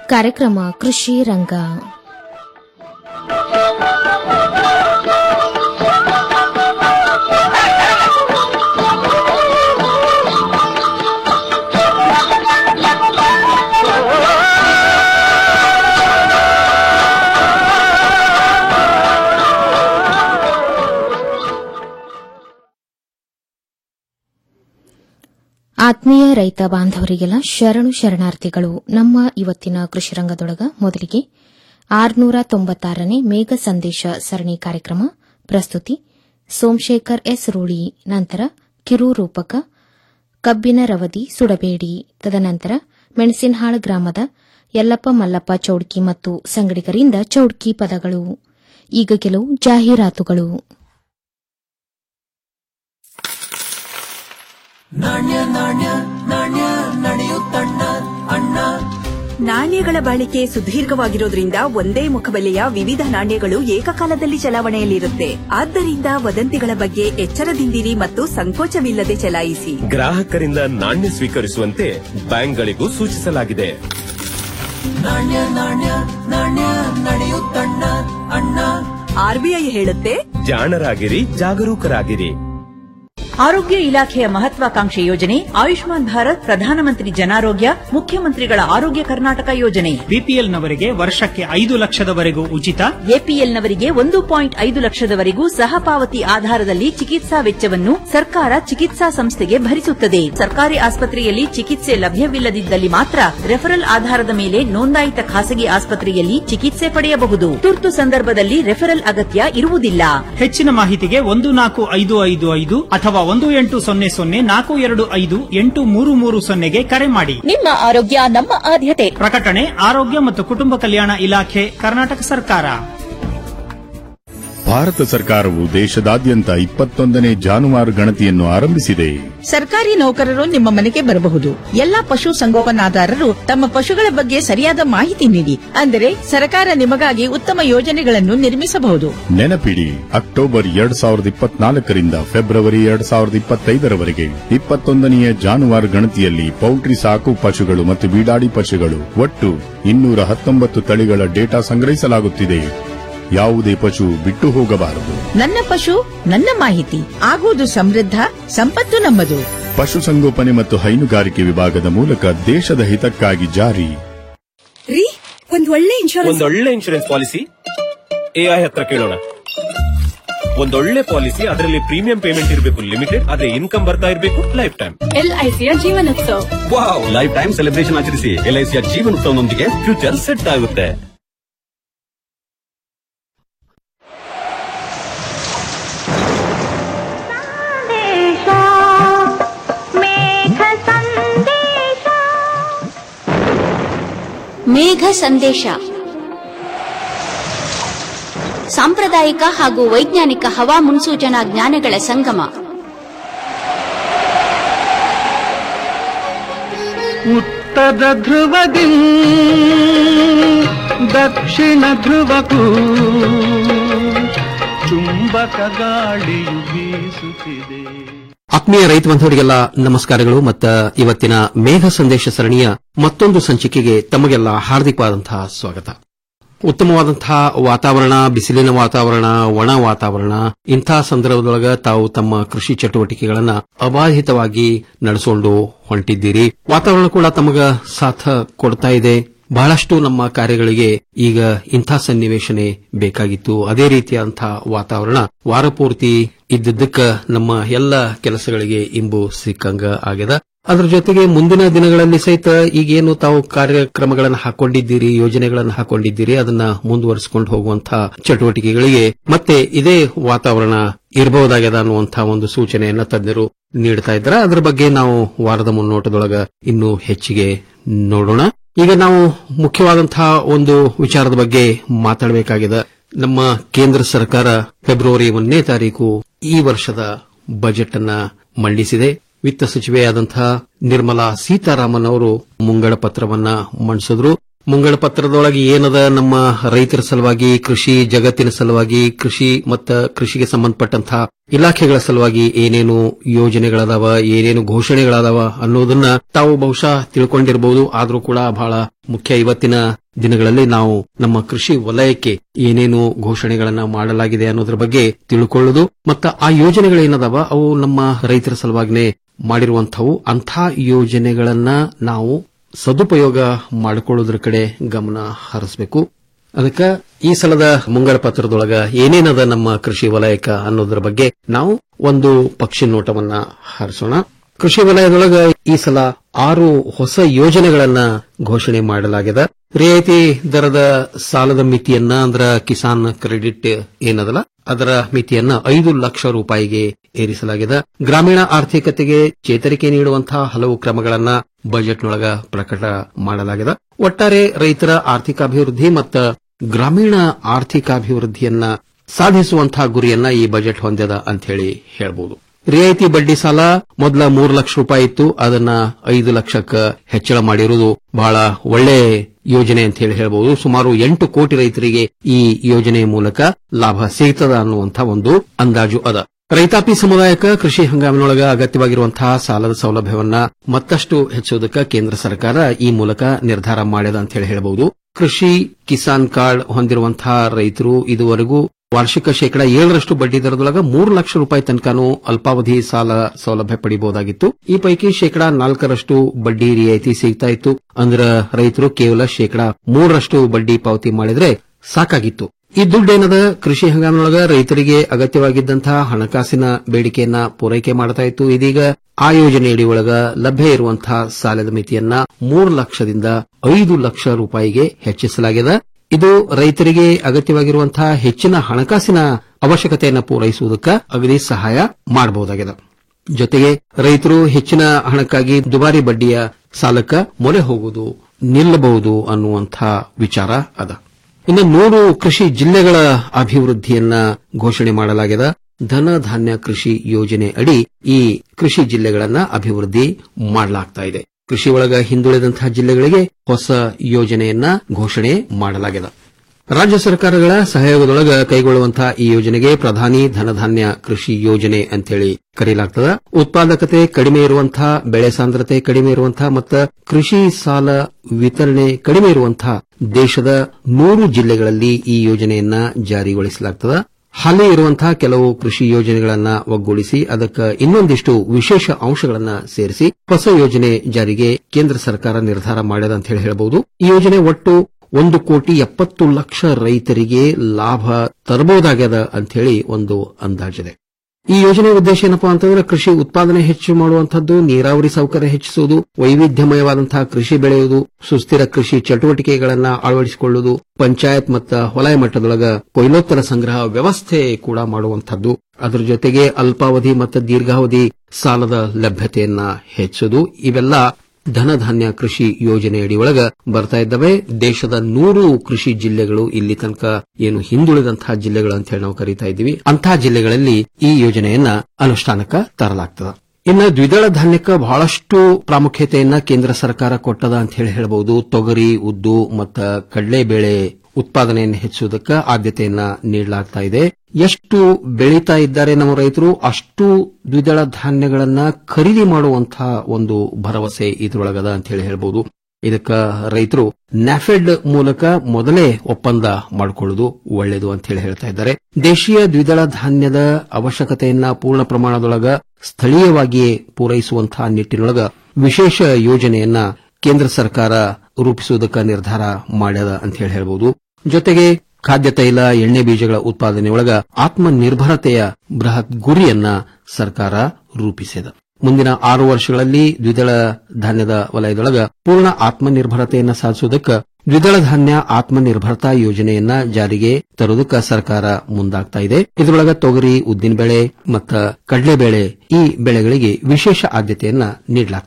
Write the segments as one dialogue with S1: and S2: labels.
S1: ಕಾರ್ಯಕ್ರಮ ಕೃಷಿ ರಂಗ ಆತ್ಮೀಯ ರೈತ ಬಾಂಧವರಿಗೆಲ್ಲ ಶರಣು ಶರಣಾರ್ಥಿಗಳು ನಮ್ಮ ಇವತ್ತಿನ ಕೃಷಿ ರಂಗದೊಳಗ ಮೊದಲಿಗೆ ಆರುನೂರ ತೊಂಬತ್ತಾರನೇ ಮೇಘ ಸಂದೇಶ ಸರಣಿ ಕಾರ್ಯಕ್ರಮ ಪ್ರಸ್ತುತಿ ಸೋಮಶೇಖರ್ ಎಸ್ ರೂಳಿ ನಂತರ ಕಿರು ರೂಪಕ ಕಬ್ಬಿನ ರವದಿ ಸುಡಬೇಡಿ ತದನಂತರ ಮೆಣಸಿನಹಾಳ ಗ್ರಾಮದ ಯಲ್ಲಪ್ಪ ಮಲ್ಲಪ್ಪ ಚೌಡ್ಕಿ ಮತ್ತು ಸಂಗಡಿಗರಿಂದ ಚೌಡ್ಕಿ ಪದಗಳು ಈಗ ಕೆಲವು ಜಾಹೀರಾತುಗಳು
S2: ನಾಣ್ಯ ನಾಣ್ಯ ನಾಣ್ಯ ನಡೆಯುತ್ತಣ್ಣ ಅಣ್ಣ
S3: ನಾಣ್ಯಗಳ ಬಾಳಿಕೆ ಸುದೀರ್ಘವಾಗಿರೋದ್ರಿಂದ ಒಂದೇ ಮುಖಬೆಲೆಯ ವಿವಿಧ ನಾಣ್ಯಗಳು ಏಕಕಾಲದಲ್ಲಿ ಚಲಾವಣೆಯಲ್ಲಿರುತ್ತೆ ಆದ್ದರಿಂದ ವದಂತಿಗಳ ಬಗ್ಗೆ ಎಚ್ಚರದಿಂದಿರಿ ಮತ್ತು ಸಂಕೋಚವಿಲ್ಲದೆ ಚಲಾಯಿಸಿ
S4: ಗ್ರಾಹಕರಿಂದ ನಾಣ್ಯ ಸ್ವೀಕರಿಸುವಂತೆ ಬ್ಯಾಂಕ್ಗಳಿಗೂ ಸೂಚಿಸಲಾಗಿದೆ
S2: ನಾಣ್ಯ ನಾಣ್ಯ ನಾಣ್ಯ ನಡೆಯುತ್ತಣ್ಣ ಅಣ್ಣ
S3: ಆರ್ಬಿಐ ಹೇಳುತ್ತೆ
S4: ಜಾಣರಾಗಿರಿ ಜಾಗರೂಕರಾಗಿರಿ
S3: ಆರೋಗ್ಯ ಇಲಾಖೆಯ ಮಹತ್ವಾಕಾಂಕ್ಷೆ ಯೋಜನೆ ಆಯುಷ್ಮಾನ್ ಭಾರತ್ ಪ್ರಧಾನಮಂತ್ರಿ ಜನಾರೋಗ್ಯ ಮುಖ್ಯಮಂತ್ರಿಗಳ ಆರೋಗ್ಯ ಕರ್ನಾಟಕ ಯೋಜನೆ
S5: ಬಿಪಿಎಲ್ನವರಿಗೆ ವರ್ಷಕ್ಕೆ ಐದು ಲಕ್ಷದವರೆಗೂ ಉಚಿತ
S3: ಎಪಿಎಲ್ನವರಿಗೆ ಒಂದು ಪಾಯಿಂಟ್ ಐದು ಲಕ್ಷದವರೆಗೂ ಸಹಪಾವತಿ ಆಧಾರದಲ್ಲಿ ಚಿಕಿತ್ಸಾ ವೆಚ್ಚವನ್ನು ಸರ್ಕಾರ ಚಿಕಿತ್ಸಾ ಸಂಸ್ಥೆಗೆ ಭರಿಸುತ್ತದೆ ಸರ್ಕಾರಿ ಆಸ್ಪತ್ರೆಯಲ್ಲಿ ಚಿಕಿತ್ಸೆ ಲಭ್ಯವಿಲ್ಲದಿದ್ದಲ್ಲಿ ಮಾತ್ರ ರೆಫರಲ್ ಆಧಾರದ ಮೇಲೆ ನೋಂದಾಯಿತ ಖಾಸಗಿ ಆಸ್ಪತ್ರೆಯಲ್ಲಿ ಚಿಕಿತ್ಸೆ ಪಡೆಯಬಹುದು ತುರ್ತು ಸಂದರ್ಭದಲ್ಲಿ ರೆಫರಲ್ ಅಗತ್ಯ ಇರುವುದಿಲ್ಲ
S5: ಹೆಚ್ಚಿನ ಮಾಹಿತಿಗೆ ಒಂದು ನಾಲ್ಕು ಐದು ಐದು ಐದು ಅಥವಾ ಒಂದು ಎಂಟು ಸೊನ್ನೆ ಸೊನ್ನೆ ನಾಲ್ಕು ಎರಡು ಐದು ಎಂಟು ಮೂರು ಮೂರು ಸೊನ್ನೆಗೆ ಕರೆ ಮಾಡಿ
S6: ನಿಮ್ಮ ಆರೋಗ್ಯ ನಮ್ಮ ಆದ್ಯತೆ
S5: ಪ್ರಕಟಣೆ ಆರೋಗ್ಯ ಮತ್ತು ಕುಟುಂಬ ಕಲ್ಯಾಣ ಇಲಾಖೆ ಕರ್ನಾಟಕ ಸರ್ಕಾರ
S7: ಭಾರತ ಸರ್ಕಾರವು ದೇಶದಾದ್ಯಂತ ಇಪ್ಪತ್ತೊಂದನೇ ಜಾನುವಾರು ಗಣತಿಯನ್ನು ಆರಂಭಿಸಿದೆ
S8: ಸರ್ಕಾರಿ ನೌಕರರು ನಿಮ್ಮ ಮನೆಗೆ ಬರಬಹುದು ಎಲ್ಲಾ ಪಶು ಸಂಗೋಪನಾದಾರರು ತಮ್ಮ ಪಶುಗಳ ಬಗ್ಗೆ ಸರಿಯಾದ ಮಾಹಿತಿ ನೀಡಿ ಅಂದರೆ ಸರ್ಕಾರ ನಿಮಗಾಗಿ ಉತ್ತಮ ಯೋಜನೆಗಳನ್ನು ನಿರ್ಮಿಸಬಹುದು
S7: ನೆನಪಿಡಿ ಅಕ್ಟೋಬರ್ ಎರಡ್ ಸಾವಿರದ ಇಪ್ಪತ್ನಾಲ್ಕರಿಂದ ಫೆಬ್ರವರಿ ಎರಡ್ ಸಾವಿರದ ಇಪ್ಪತ್ತೈದರವರೆಗೆ ಇಪ್ಪತ್ತೊಂದನೆಯ ಜಾನುವಾರು ಗಣತಿಯಲ್ಲಿ ಪೌಲ್ಟ್ರಿ ಸಾಕು ಪಶುಗಳು ಮತ್ತು ಬೀಡಾಡಿ ಪಶುಗಳು ಒಟ್ಟು ಇನ್ನೂರ ಹತ್ತೊಂಬತ್ತು ತಳಿಗಳ ಡೇಟಾ ಸಂಗ್ರಹಿಸಲಾಗುತ್ತಿದೆ ಯಾವುದೇ ಪಶು ಬಿಟ್ಟು ಹೋಗಬಾರದು
S8: ನನ್ನ ಪಶು ನನ್ನ ಮಾಹಿತಿ ಆಗುವುದು ಸಮೃದ್ಧ ಸಂಪತ್ತು ನಮ್ಮದು
S7: ಪಶುಸಂಗೋಪನೆ ಮತ್ತು ಹೈನುಗಾರಿಕೆ ವಿಭಾಗದ ಮೂಲಕ ದೇಶದ ಹಿತಕ್ಕಾಗಿ ಜಾರಿ
S3: ರೀ ಒಂದ್ ಒಳ್ಳೆ ಇನ್ಶೂರೆನ್ಸ್
S4: ಒಂದೊಳ್ಳೆ ಇನ್ಶೂರೆನ್ಸ್ ಪಾಲಿಸಿ ಎಐ ಹತ್ರ ಕೇಳೋಣ ಒಂದೊಳ್ಳೆ ಪಾಲಿಸಿ ಅದರಲ್ಲಿ ಪ್ರೀಮಿಯಂ ಪೇಮೆಂಟ್ ಇರಬೇಕು ಲಿಮಿಟೆಡ್ ಅದೇ ಇನ್ಕಮ್ ಬರ್ತಾ ಇರಬೇಕು ಲೈಫ್ ಟೈಮ್
S6: ಎಲ್ಐಸಿಯ ಜೀವನೋತ್ಸವ
S9: ವಾವ್ ಲೈಫ್ ಟೈಮ್ ಸೆಲೆಬ್ರೇಷನ್ ಆಚರಿಸಿ ಎಲ್ಐಸಿಯ ಜೀವನೋತ್ಸವದೊಂದಿಗೆ ಫ್ಯೂಚರ್ ಸೆಟ್ ಆಗುತ್ತೆ
S6: ಮೇಘ ಸಂದೇಶ ಸಾಂಪ್ರದಾಯಿಕ ಹಾಗೂ ವೈಜ್ಞಾನಿಕ ಹವಾ ಮುನ್ಸೂಚನಾ ಜ್ಞಾನಗಳ ಸಂಗಮ
S10: ಉತ್ತರ ಧ್ರುವದಿ ದಕ್ಷಿಣ ಧ್ರುವಕ್ಕೂ ಚುಂಬಕ ಗಾಳಿಯು ಬೀಸುತ್ತಿದೆ
S11: ಆತ್ಮೀಯ ರೈತ ಬಾಂಧವರಿಗೆಲ್ಲ ನಮಸ್ಕಾರಗಳು ಮತ್ತು ಇವತ್ತಿನ ಮೇಘ ಸಂದೇಶ ಸರಣಿಯ ಮತ್ತೊಂದು ಸಂಚಿಕೆಗೆ ತಮಗೆಲ್ಲ ಹಾರ್ದಿಕವಾದಂತಹ ಸ್ವಾಗತ ಉತ್ತಮವಾದಂತಹ ವಾತಾವರಣ ಬಿಸಿಲಿನ ವಾತಾವರಣ ಒಣ ವಾತಾವರಣ ಇಂತಹ ಸಂದರ್ಭದೊಳಗ ತಾವು ತಮ್ಮ ಕೃಷಿ ಚಟುವಟಿಕೆಗಳನ್ನ ಅಬಾಧಿತವಾಗಿ ನಡೆಸಿಕೊಂಡು ಹೊಂಟಿದ್ದೀರಿ ವಾತಾವರಣ ಕೂಡ ತಮಗ ಸಾಥ ಕೊಡ್ತಾ ಇದೆ ಬಹಳಷ್ಟು ನಮ್ಮ ಕಾರ್ಯಗಳಿಗೆ ಈಗ ಇಂಥ ಸನ್ನಿವೇಶನೆ ಬೇಕಾಗಿತ್ತು ಅದೇ ರೀತಿಯಾದಂತಹ ವಾತಾವರಣ ವಾರಪೂರ್ತಿ ಇದ್ದದ್ದಕ್ಕ ನಮ್ಮ ಎಲ್ಲ ಕೆಲಸಗಳಿಗೆ ಇಂಬು ಸಿಕ್ಕಂಗ ಆಗ್ಯದ ಅದರ ಜೊತೆಗೆ ಮುಂದಿನ ದಿನಗಳಲ್ಲಿ ಸಹಿತ ಈಗೇನು ತಾವು ಕಾರ್ಯಕ್ರಮಗಳನ್ನು ಹಾಕೊಂಡಿದ್ದೀರಿ ಯೋಜನೆಗಳನ್ನು ಹಾಕೊಂಡಿದ್ದೀರಿ ಅದನ್ನ ಮುಂದುವರಿಸಿಕೊಂಡು ಹೋಗುವಂತಹ ಚಟುವಟಿಕೆಗಳಿಗೆ ಮತ್ತೆ ಇದೇ ವಾತಾವರಣ ಇರಬಹುದಾಗ್ಯದ ಅನ್ನುವಂತಹ ಒಂದು ಸೂಚನೆಯನ್ನ ತಜ್ಞರು ನೀಡ್ತಾ ಇದ್ದಾರೆ ಅದರ ಬಗ್ಗೆ ನಾವು ವಾರದ ಮುನ್ನೋಟದೊಳಗ ಇನ್ನೂ ಹೆಚ್ಚಿಗೆ ನೋಡೋಣ ಈಗ ನಾವು ಮುಖ್ಯವಾದಂತಹ ಒಂದು ವಿಚಾರದ ಬಗ್ಗೆ ಮಾತಾಡಬೇಕಾಗಿದೆ ನಮ್ಮ ಕೇಂದ್ರ ಸರ್ಕಾರ ಫೆಬ್ರವರಿ ಒಂದನೇ ತಾರೀಕು ಈ ವರ್ಷದ ಬಜೆಟ್ ಅನ್ನ ಮಂಡಿಸಿದೆ ವಿತ್ತ ಸಚಿವೆಯಾದಂತಹ ನಿರ್ಮಲಾ ಸೀತಾರಾಮನ್ ಅವರು ಮುಂಗಡ ಪತ್ರವನ್ನ ಮಂಡಿಸಿದ್ರು ಮುಂಗಡ ಪತ್ರದೊಳಗೆ ಏನದ ನಮ್ಮ ರೈತರ ಸಲುವಾಗಿ ಕೃಷಿ ಜಗತ್ತಿನ ಸಲುವಾಗಿ ಕೃಷಿ ಮತ್ತ ಕೃಷಿಗೆ ಸಂಬಂಧಪಟ್ಟಂತಹ ಇಲಾಖೆಗಳ ಸಲುವಾಗಿ ಏನೇನು ಯೋಜನೆಗಳದಾವ ಏನೇನು ಘೋಷಣೆಗಳದಾವ ಅನ್ನೋದನ್ನ ತಾವು ಬಹುಶಃ ತಿಳ್ಕೊಂಡಿರಬಹುದು ಆದ್ರೂ ಕೂಡ ಬಹಳ ಮುಖ್ಯ ಇವತ್ತಿನ ದಿನಗಳಲ್ಲಿ ನಾವು ನಮ್ಮ ಕೃಷಿ ವಲಯಕ್ಕೆ ಏನೇನು ಘೋಷಣೆಗಳನ್ನ ಮಾಡಲಾಗಿದೆ ಅನ್ನೋದ್ರ ಬಗ್ಗೆ ತಿಳ್ಕೊಳ್ಳೋದು ಮತ್ತ ಆ ಯೋಜನೆಗಳೇನದಾವ ಅವು ನಮ್ಮ ರೈತರ ಸಲುವಾಗಿನೇ ಮಾಡಿರುವಂಥವು ಅಂಥ ಯೋಜನೆಗಳನ್ನ ನಾವು ಸದುಪಯೋಗ ಮಾಡಿಕೊಳ್ಳೋದ್ರ ಕಡೆ ಗಮನ ಹರಿಸಬೇಕು ಅದಕ್ಕೆ ಈ ಸಲದ ಮುಂಗಡ ಪತ್ರದೊಳಗ ಏನೇನದ ನಮ್ಮ ಕೃಷಿ ವಲಯಕ ಅನ್ನೋದ್ರ ಬಗ್ಗೆ ನಾವು ಒಂದು ಪಕ್ಷಿ ನೋಟವನ್ನ ಹರಿಸೋಣ ಕೃಷಿ ವಲಯದೊಳಗ ಈ ಸಲ ಆರು ಹೊಸ ಯೋಜನೆಗಳನ್ನ ಘೋಷಣೆ ಮಾಡಲಾಗಿದೆ ರಿಯಾಯಿತಿ ದರದ ಸಾಲದ ಮಿತಿಯನ್ನ ಅಂದ್ರ ಕಿಸಾನ್ ಕ್ರೆಡಿಟ್ ಏನದಲ್ಲ ಅದರ ಮಿತಿಯನ್ನ ಐದು ಲಕ್ಷ ರೂಪಾಯಿಗೆ ಏರಿಸಲಾಗಿದೆ ಗ್ರಾಮೀಣ ಆರ್ಥಿಕತೆಗೆ ಚೇತರಿಕೆ ನೀಡುವಂತಹ ಹಲವು ಕ್ರಮಗಳನ್ನ ಬಜೆಟ್ನೊಳಗ ಪ್ರಕಟ ಮಾಡಲಾಗಿದೆ ಒಟ್ಟಾರೆ ರೈತರ ಆರ್ಥಿಕಾಭಿವೃದ್ಧಿ ಮತ್ತು ಗ್ರಾಮೀಣ ಆರ್ಥಿಕಾಭಿವೃದ್ಧಿಯನ್ನ ಸಾಧಿಸುವಂತಹ ಗುರಿಯನ್ನ ಈ ಬಜೆಟ್ ಹೊಂದಿದ ಅಂತ ಹೇಳಿ ಹೇಳಬಹುದು ರಿಯಾಯಿತಿ ಬಡ್ಡಿ ಸಾಲ ಮೊದಲ ಮೂರು ಲಕ್ಷ ರೂಪಾಯಿ ಇತ್ತು ಅದನ್ನ ಐದು ಲಕ್ಷಕ್ಕೆ ಹೆಚ್ಚಳ ಮಾಡಿರುವುದು ಬಹಳ ಒಳ್ಳೆ ಯೋಜನೆ ಅಂತ ಹೇಳಿ ಹೇಳಬಹುದು ಸುಮಾರು ಎಂಟು ಕೋಟಿ ರೈತರಿಗೆ ಈ ಯೋಜನೆಯ ಮೂಲಕ ಲಾಭ ಸಿಗ್ತದ ಅನ್ನುವಂತಹ ಒಂದು ಅಂದಾಜು ಅದ ರೈತಾಪಿ ಸಮುದಾಯಕ್ಕೆ ಕೃಷಿ ಹಂಗಾಮಿನೊಳಗ ಅಗತ್ಯವಾಗಿರುವಂತಹ ಸಾಲದ ಸೌಲಭ್ಯವನ್ನ ಮತ್ತಷ್ಟು ಹೆಚ್ಚುವುದಕ್ಕೆ ಕೇಂದ್ರ ಸರ್ಕಾರ ಈ ಮೂಲಕ ನಿರ್ಧಾರ ಮಾಡಿದ ಅಂತ ಹೇಳಿ ಹೇಳಬಹುದು ಕೃಷಿ ಕಿಸಾನ್ ಕಾರ್ಡ್ ಹೊಂದಿರುವಂತಹ ರೈತರು ಇದುವರೆಗೂ ವಾರ್ಷಿಕ ಶೇಕಡ ಏಳರಷ್ಟು ಬಡ್ಡಿ ದರದೊಳಗ ಮೂರು ಲಕ್ಷ ರೂಪಾಯಿ ತನಕನೂ ಅಲ್ಪಾವಧಿ ಸಾಲ ಸೌಲಭ್ಯ ಪಡೆಯಬಹುದಾಗಿತ್ತು ಈ ಪೈಕಿ ಶೇಕಡ ನಾಲ್ಕರಷ್ಟು ಬಡ್ಡಿ ರಿಯಾಯಿತಿ ಸಿಗ್ತಾ ಇತ್ತು ಅಂದ್ರೆ ರೈತರು ಕೇವಲ ಶೇಕಡ ಮೂರರಷ್ಟು ಬಡ್ಡಿ ಪಾವತಿ ಮಾಡಿದ್ರೆ ಸಾಕಾಗಿತ್ತು ಈ ದುಡ್ಡೇನದ ಕೃಷಿ ಹಂಗಾಮಿನೊಳಗ ರೈತರಿಗೆ ಅಗತ್ಯವಾಗಿದ್ದಂತಹ ಹಣಕಾಸಿನ ಬೇಡಿಕೆಯನ್ನ ಪೂರೈಕೆ ಮಾಡ್ತಾ ಇತ್ತು ಇದೀಗ ಆ ಯೋಜನೆಯಡಿ ಒಳಗ ಲಭ್ಯ ಇರುವಂತಹ ಸಾಲದ ಮಿತಿಯನ್ನ ಮೂರು ಲಕ್ಷದಿಂದ ಐದು ಲಕ್ಷ ರೂಪಾಯಿಗೆ ಹೆಚ್ಚಿಸಲಾಗಿದೆ ಇದು ರೈತರಿಗೆ ಅಗತ್ಯವಾಗಿರುವಂತಹ ಹೆಚ್ಚಿನ ಹಣಕಾಸಿನ ಅವಶ್ಯಕತೆಯನ್ನು ಪೂರೈಸುವುದಕ್ಕೆ ಅಗದಿ ಸಹಾಯ ಮಾಡಬಹುದಾಗಿದೆ ಜೊತೆಗೆ ರೈತರು ಹೆಚ್ಚಿನ ಹಣಕ್ಕಾಗಿ ದುಬಾರಿ ಬಡ್ಡಿಯ ಸಾಲಕ್ಕ ಮೊರೆ ಹೋಗುವುದು ನಿಲ್ಲಬಹುದು ಅನ್ನುವಂಥ ವಿಚಾರ ಅದ ಇನ್ನು ನೂರು ಕೃಷಿ ಜಿಲ್ಲೆಗಳ ಅಭಿವೃದ್ಧಿಯನ್ನ ಘೋಷಣೆ ಮಾಡಲಾಗಿದೆ ಧನ ಧಾನ್ಯ ಕೃಷಿ ಯೋಜನೆ ಅಡಿ ಈ ಕೃಷಿ ಜಿಲ್ಲೆಗಳನ್ನ ಅಭಿವೃದ್ಧಿ ಮಾಡಲಾಗ್ತಾ ಇದೆ ಕೃಷಿ ಒಳಗ ಹಿಂದುಳಿದಂತಹ ಜಿಲ್ಲೆಗಳಿಗೆ ಹೊಸ ಯೋಜನೆಯನ್ನ ಘೋಷಣೆ ಮಾಡಲಾಗಿದೆ ರಾಜ್ಯ ಸರ್ಕಾರಗಳ ಸಹಯೋಗದೊಳಗ ಕೈಗೊಳ್ಳುವಂತಹ ಈ ಯೋಜನೆಗೆ ಪ್ರಧಾನಿ ಧನಧಾನ್ಯ ಕೃಷಿ ಯೋಜನೆ ಅಂತೇಳಿ ಕರೆಯಲಾಗ್ತದ ಉತ್ಪಾದಕತೆ ಕಡಿಮೆ ಇರುವಂತಹ ಬೆಳೆ ಸಾಂದ್ರತೆ ಕಡಿಮೆ ಇರುವಂತಹ ಮತ್ತು ಕೃಷಿ ಸಾಲ ವಿತರಣೆ ಕಡಿಮೆ ಇರುವಂತಹ ದೇಶದ ನೂರು ಜಿಲ್ಲೆಗಳಲ್ಲಿ ಈ ಯೋಜನೆಯನ್ನ ಜಾರಿಗೊಳಿಸಲಾಗ್ತದ ಹಾಲಿ ಇರುವಂತಹ ಕೆಲವು ಕೃಷಿ ಯೋಜನೆಗಳನ್ನ ಒಗ್ಗೂಡಿಸಿ ಅದಕ್ಕೆ ಇನ್ನೊಂದಿಷ್ಟು ವಿಶೇಷ ಅಂಶಗಳನ್ನ ಸೇರಿಸಿ ಹೊಸ ಯೋಜನೆ ಜಾರಿಗೆ ಕೇಂದ್ರ ಸರ್ಕಾರ ನಿರ್ಧಾರ ಮಾಡಿದೆ ಅಂತ ಹೇಳಿ ಹೇಳಬಹುದು ಈ ಯೋಜನೆ ಒಟ್ಟು ಒಂದು ಕೋಟಿ ಎಪ್ಪತ್ತು ಲಕ್ಷ ರೈತರಿಗೆ ಲಾಭ ತರಬಹುದಾಗ್ಯದ ಅಂತ ಹೇಳಿ ಒಂದು ಅಂದಾಜಿದೆ ಈ ಯೋಜನೆ ಉದ್ದೇಶ ಏನಪ್ಪಾ ಅಂತಂದ್ರೆ ಕೃಷಿ ಉತ್ಪಾದನೆ ಹೆಚ್ಚು ಮಾಡುವಂತಹದ್ದು ನೀರಾವರಿ ಸೌಕರ್ಯ ಹೆಚ್ಚಿಸುವುದು ವೈವಿಧ್ಯಮಯವಾದಂತಹ ಕೃಷಿ ಬೆಳೆಯುವುದು ಸುಸ್ಥಿರ ಕೃಷಿ ಚಟುವಟಿಕೆಗಳನ್ನ ಅಳವಡಿಸಿಕೊಳ್ಳುವುದು ಪಂಚಾಯತ್ ಮತ್ತು ವಲಯ ಮಟ್ಟದೊಳಗ ಕೊಯ್ಲೋತ್ತರ ಸಂಗ್ರಹ ವ್ಯವಸ್ಥೆ ಕೂಡ ಮಾಡುವಂತಹದ್ದು ಅದರ ಜೊತೆಗೆ ಅಲ್ಪಾವಧಿ ಮತ್ತು ದೀರ್ಘಾವಧಿ ಸಾಲದ ಲಭ್ಯತೆಯನ್ನ ಹೆಚ್ಚುವುದು ಇವೆಲ್ಲ ಧನಧಾನ್ಯ ಕೃಷಿ ಯೋಜನೆಯಡಿ ಒಳಗ ಬರ್ತಾ ಇದ್ದಾವೆ ದೇಶದ ನೂರು ಕೃಷಿ ಜಿಲ್ಲೆಗಳು ಇಲ್ಲಿ ತನಕ ಏನು ಹಿಂದುಳಿದಂತಹ ಜಿಲ್ಲೆಗಳು ಅಂತ ಹೇಳಿ ನಾವು ಕರೀತಾ ಇದ್ದೀವಿ ಅಂತಹ ಜಿಲ್ಲೆಗಳಲ್ಲಿ ಈ ಯೋಜನೆಯನ್ನ ಅನುಷ್ಠಾನಕ್ಕೆ ತರಲಾಗ್ತದೆ ಇನ್ನು ದ್ವಿದಳ ಧಾನ್ಯಕ್ಕೆ ಬಹಳಷ್ಟು ಪ್ರಾಮುಖ್ಯತೆಯನ್ನ ಕೇಂದ್ರ ಸರ್ಕಾರ ಕೊಟ್ಟದ ಅಂತ ಹೇಳಿ ಹೇಳಬಹುದು ತೊಗರಿ ಉದ್ದು ಮತ್ತು ಕಡಲೆಬೇಳೆ ಉತ್ಪಾದನೆಯನ್ನು ಹೆಚ್ಚುವುದಕ್ಕೆ ಆದ್ಯತೆಯನ್ನ ನೀಡಲಾಗ್ತಾ ಇದೆ ಎಷ್ಟು ಬೆಳೀತಾ ಇದ್ದಾರೆ ನಮ್ಮ ರೈತರು ಅಷ್ಟು ದ್ವಿದಳ ಧಾನ್ಯಗಳನ್ನ ಖರೀದಿ ಮಾಡುವಂತಹ ಒಂದು ಭರವಸೆ ಇದರೊಳಗದ ಅಂತ ಹೇಳಿ ಹೇಳಬಹುದು ಇದಕ್ಕ ರೈತರು ನ್ಯಾಫೆಡ್ ಮೂಲಕ ಮೊದಲೇ ಒಪ್ಪಂದ ಮಾಡಿಕೊಳ್ಳುವುದು ಒಳ್ಳೆಯದು ಅಂತ ಹೇಳಿ ಹೇಳ್ತಾ ಇದ್ದಾರೆ ದೇಶೀಯ ದ್ವಿದಳ ಧಾನ್ಯದ ಅವಶ್ಯಕತೆಯನ್ನ ಪೂರ್ಣ ಪ್ರಮಾಣದೊಳಗ ಸ್ಥಳೀಯವಾಗಿಯೇ ಪೂರೈಸುವಂತಹ ನಿಟ್ಟಿನೊಳಗ ವಿಶೇಷ ಯೋಜನೆಯನ್ನ ಕೇಂದ್ರ ಸರ್ಕಾರ ರೂಪಿಸುವುದಕ್ಕೆ ನಿರ್ಧಾರ ಮಾಡ್ಯದ ಅಂತ ಹೇಳಿ ಹೇಳಬಹುದು ಜೊತೆಗೆ ಖಾದ್ಯ ತೈಲ ಎಣ್ಣೆ ಬೀಜಗಳ ಉತ್ಪಾದನೆಯೊಳಗ ಆತ್ಮನಿರ್ಭರತೆಯ ಬೃಹತ್ ಗುರಿಯನ್ನ ಸರ್ಕಾರ ರೂಪಿಸಿದೆ ಮುಂದಿನ ಆರು ವರ್ಷಗಳಲ್ಲಿ ದ್ವಿದಳ ಧಾನ್ಯದ ವಲಯದೊಳಗ ಪೂರ್ಣ ಆತ್ಮನಿರ್ಭರತೆಯನ್ನ ಸಾಧಿಸುವುದಕ್ಕೆ ದ್ವಿದಳ ಧಾನ್ಯ ಆತ್ಮನಿರ್ಭರತಾ ಯೋಜನೆಯನ್ನ ಜಾರಿಗೆ ತರುವುದಕ್ಕೆ ಸರ್ಕಾರ ಮುಂದಾಗ್ತಾ ಇದೆ ಇದರೊಳಗ ತೊಗರಿ ಉದ್ದಿನಬೇಳೆ ಮತ್ತು ಕಡಲೆಬೇಳೆ ಈ ಬೆಳೆಗಳಿಗೆ ವಿಶೇಷ ಆದ್ಯತೆಯನ್ನ ನೀಡಲಾಗ್ತದೆ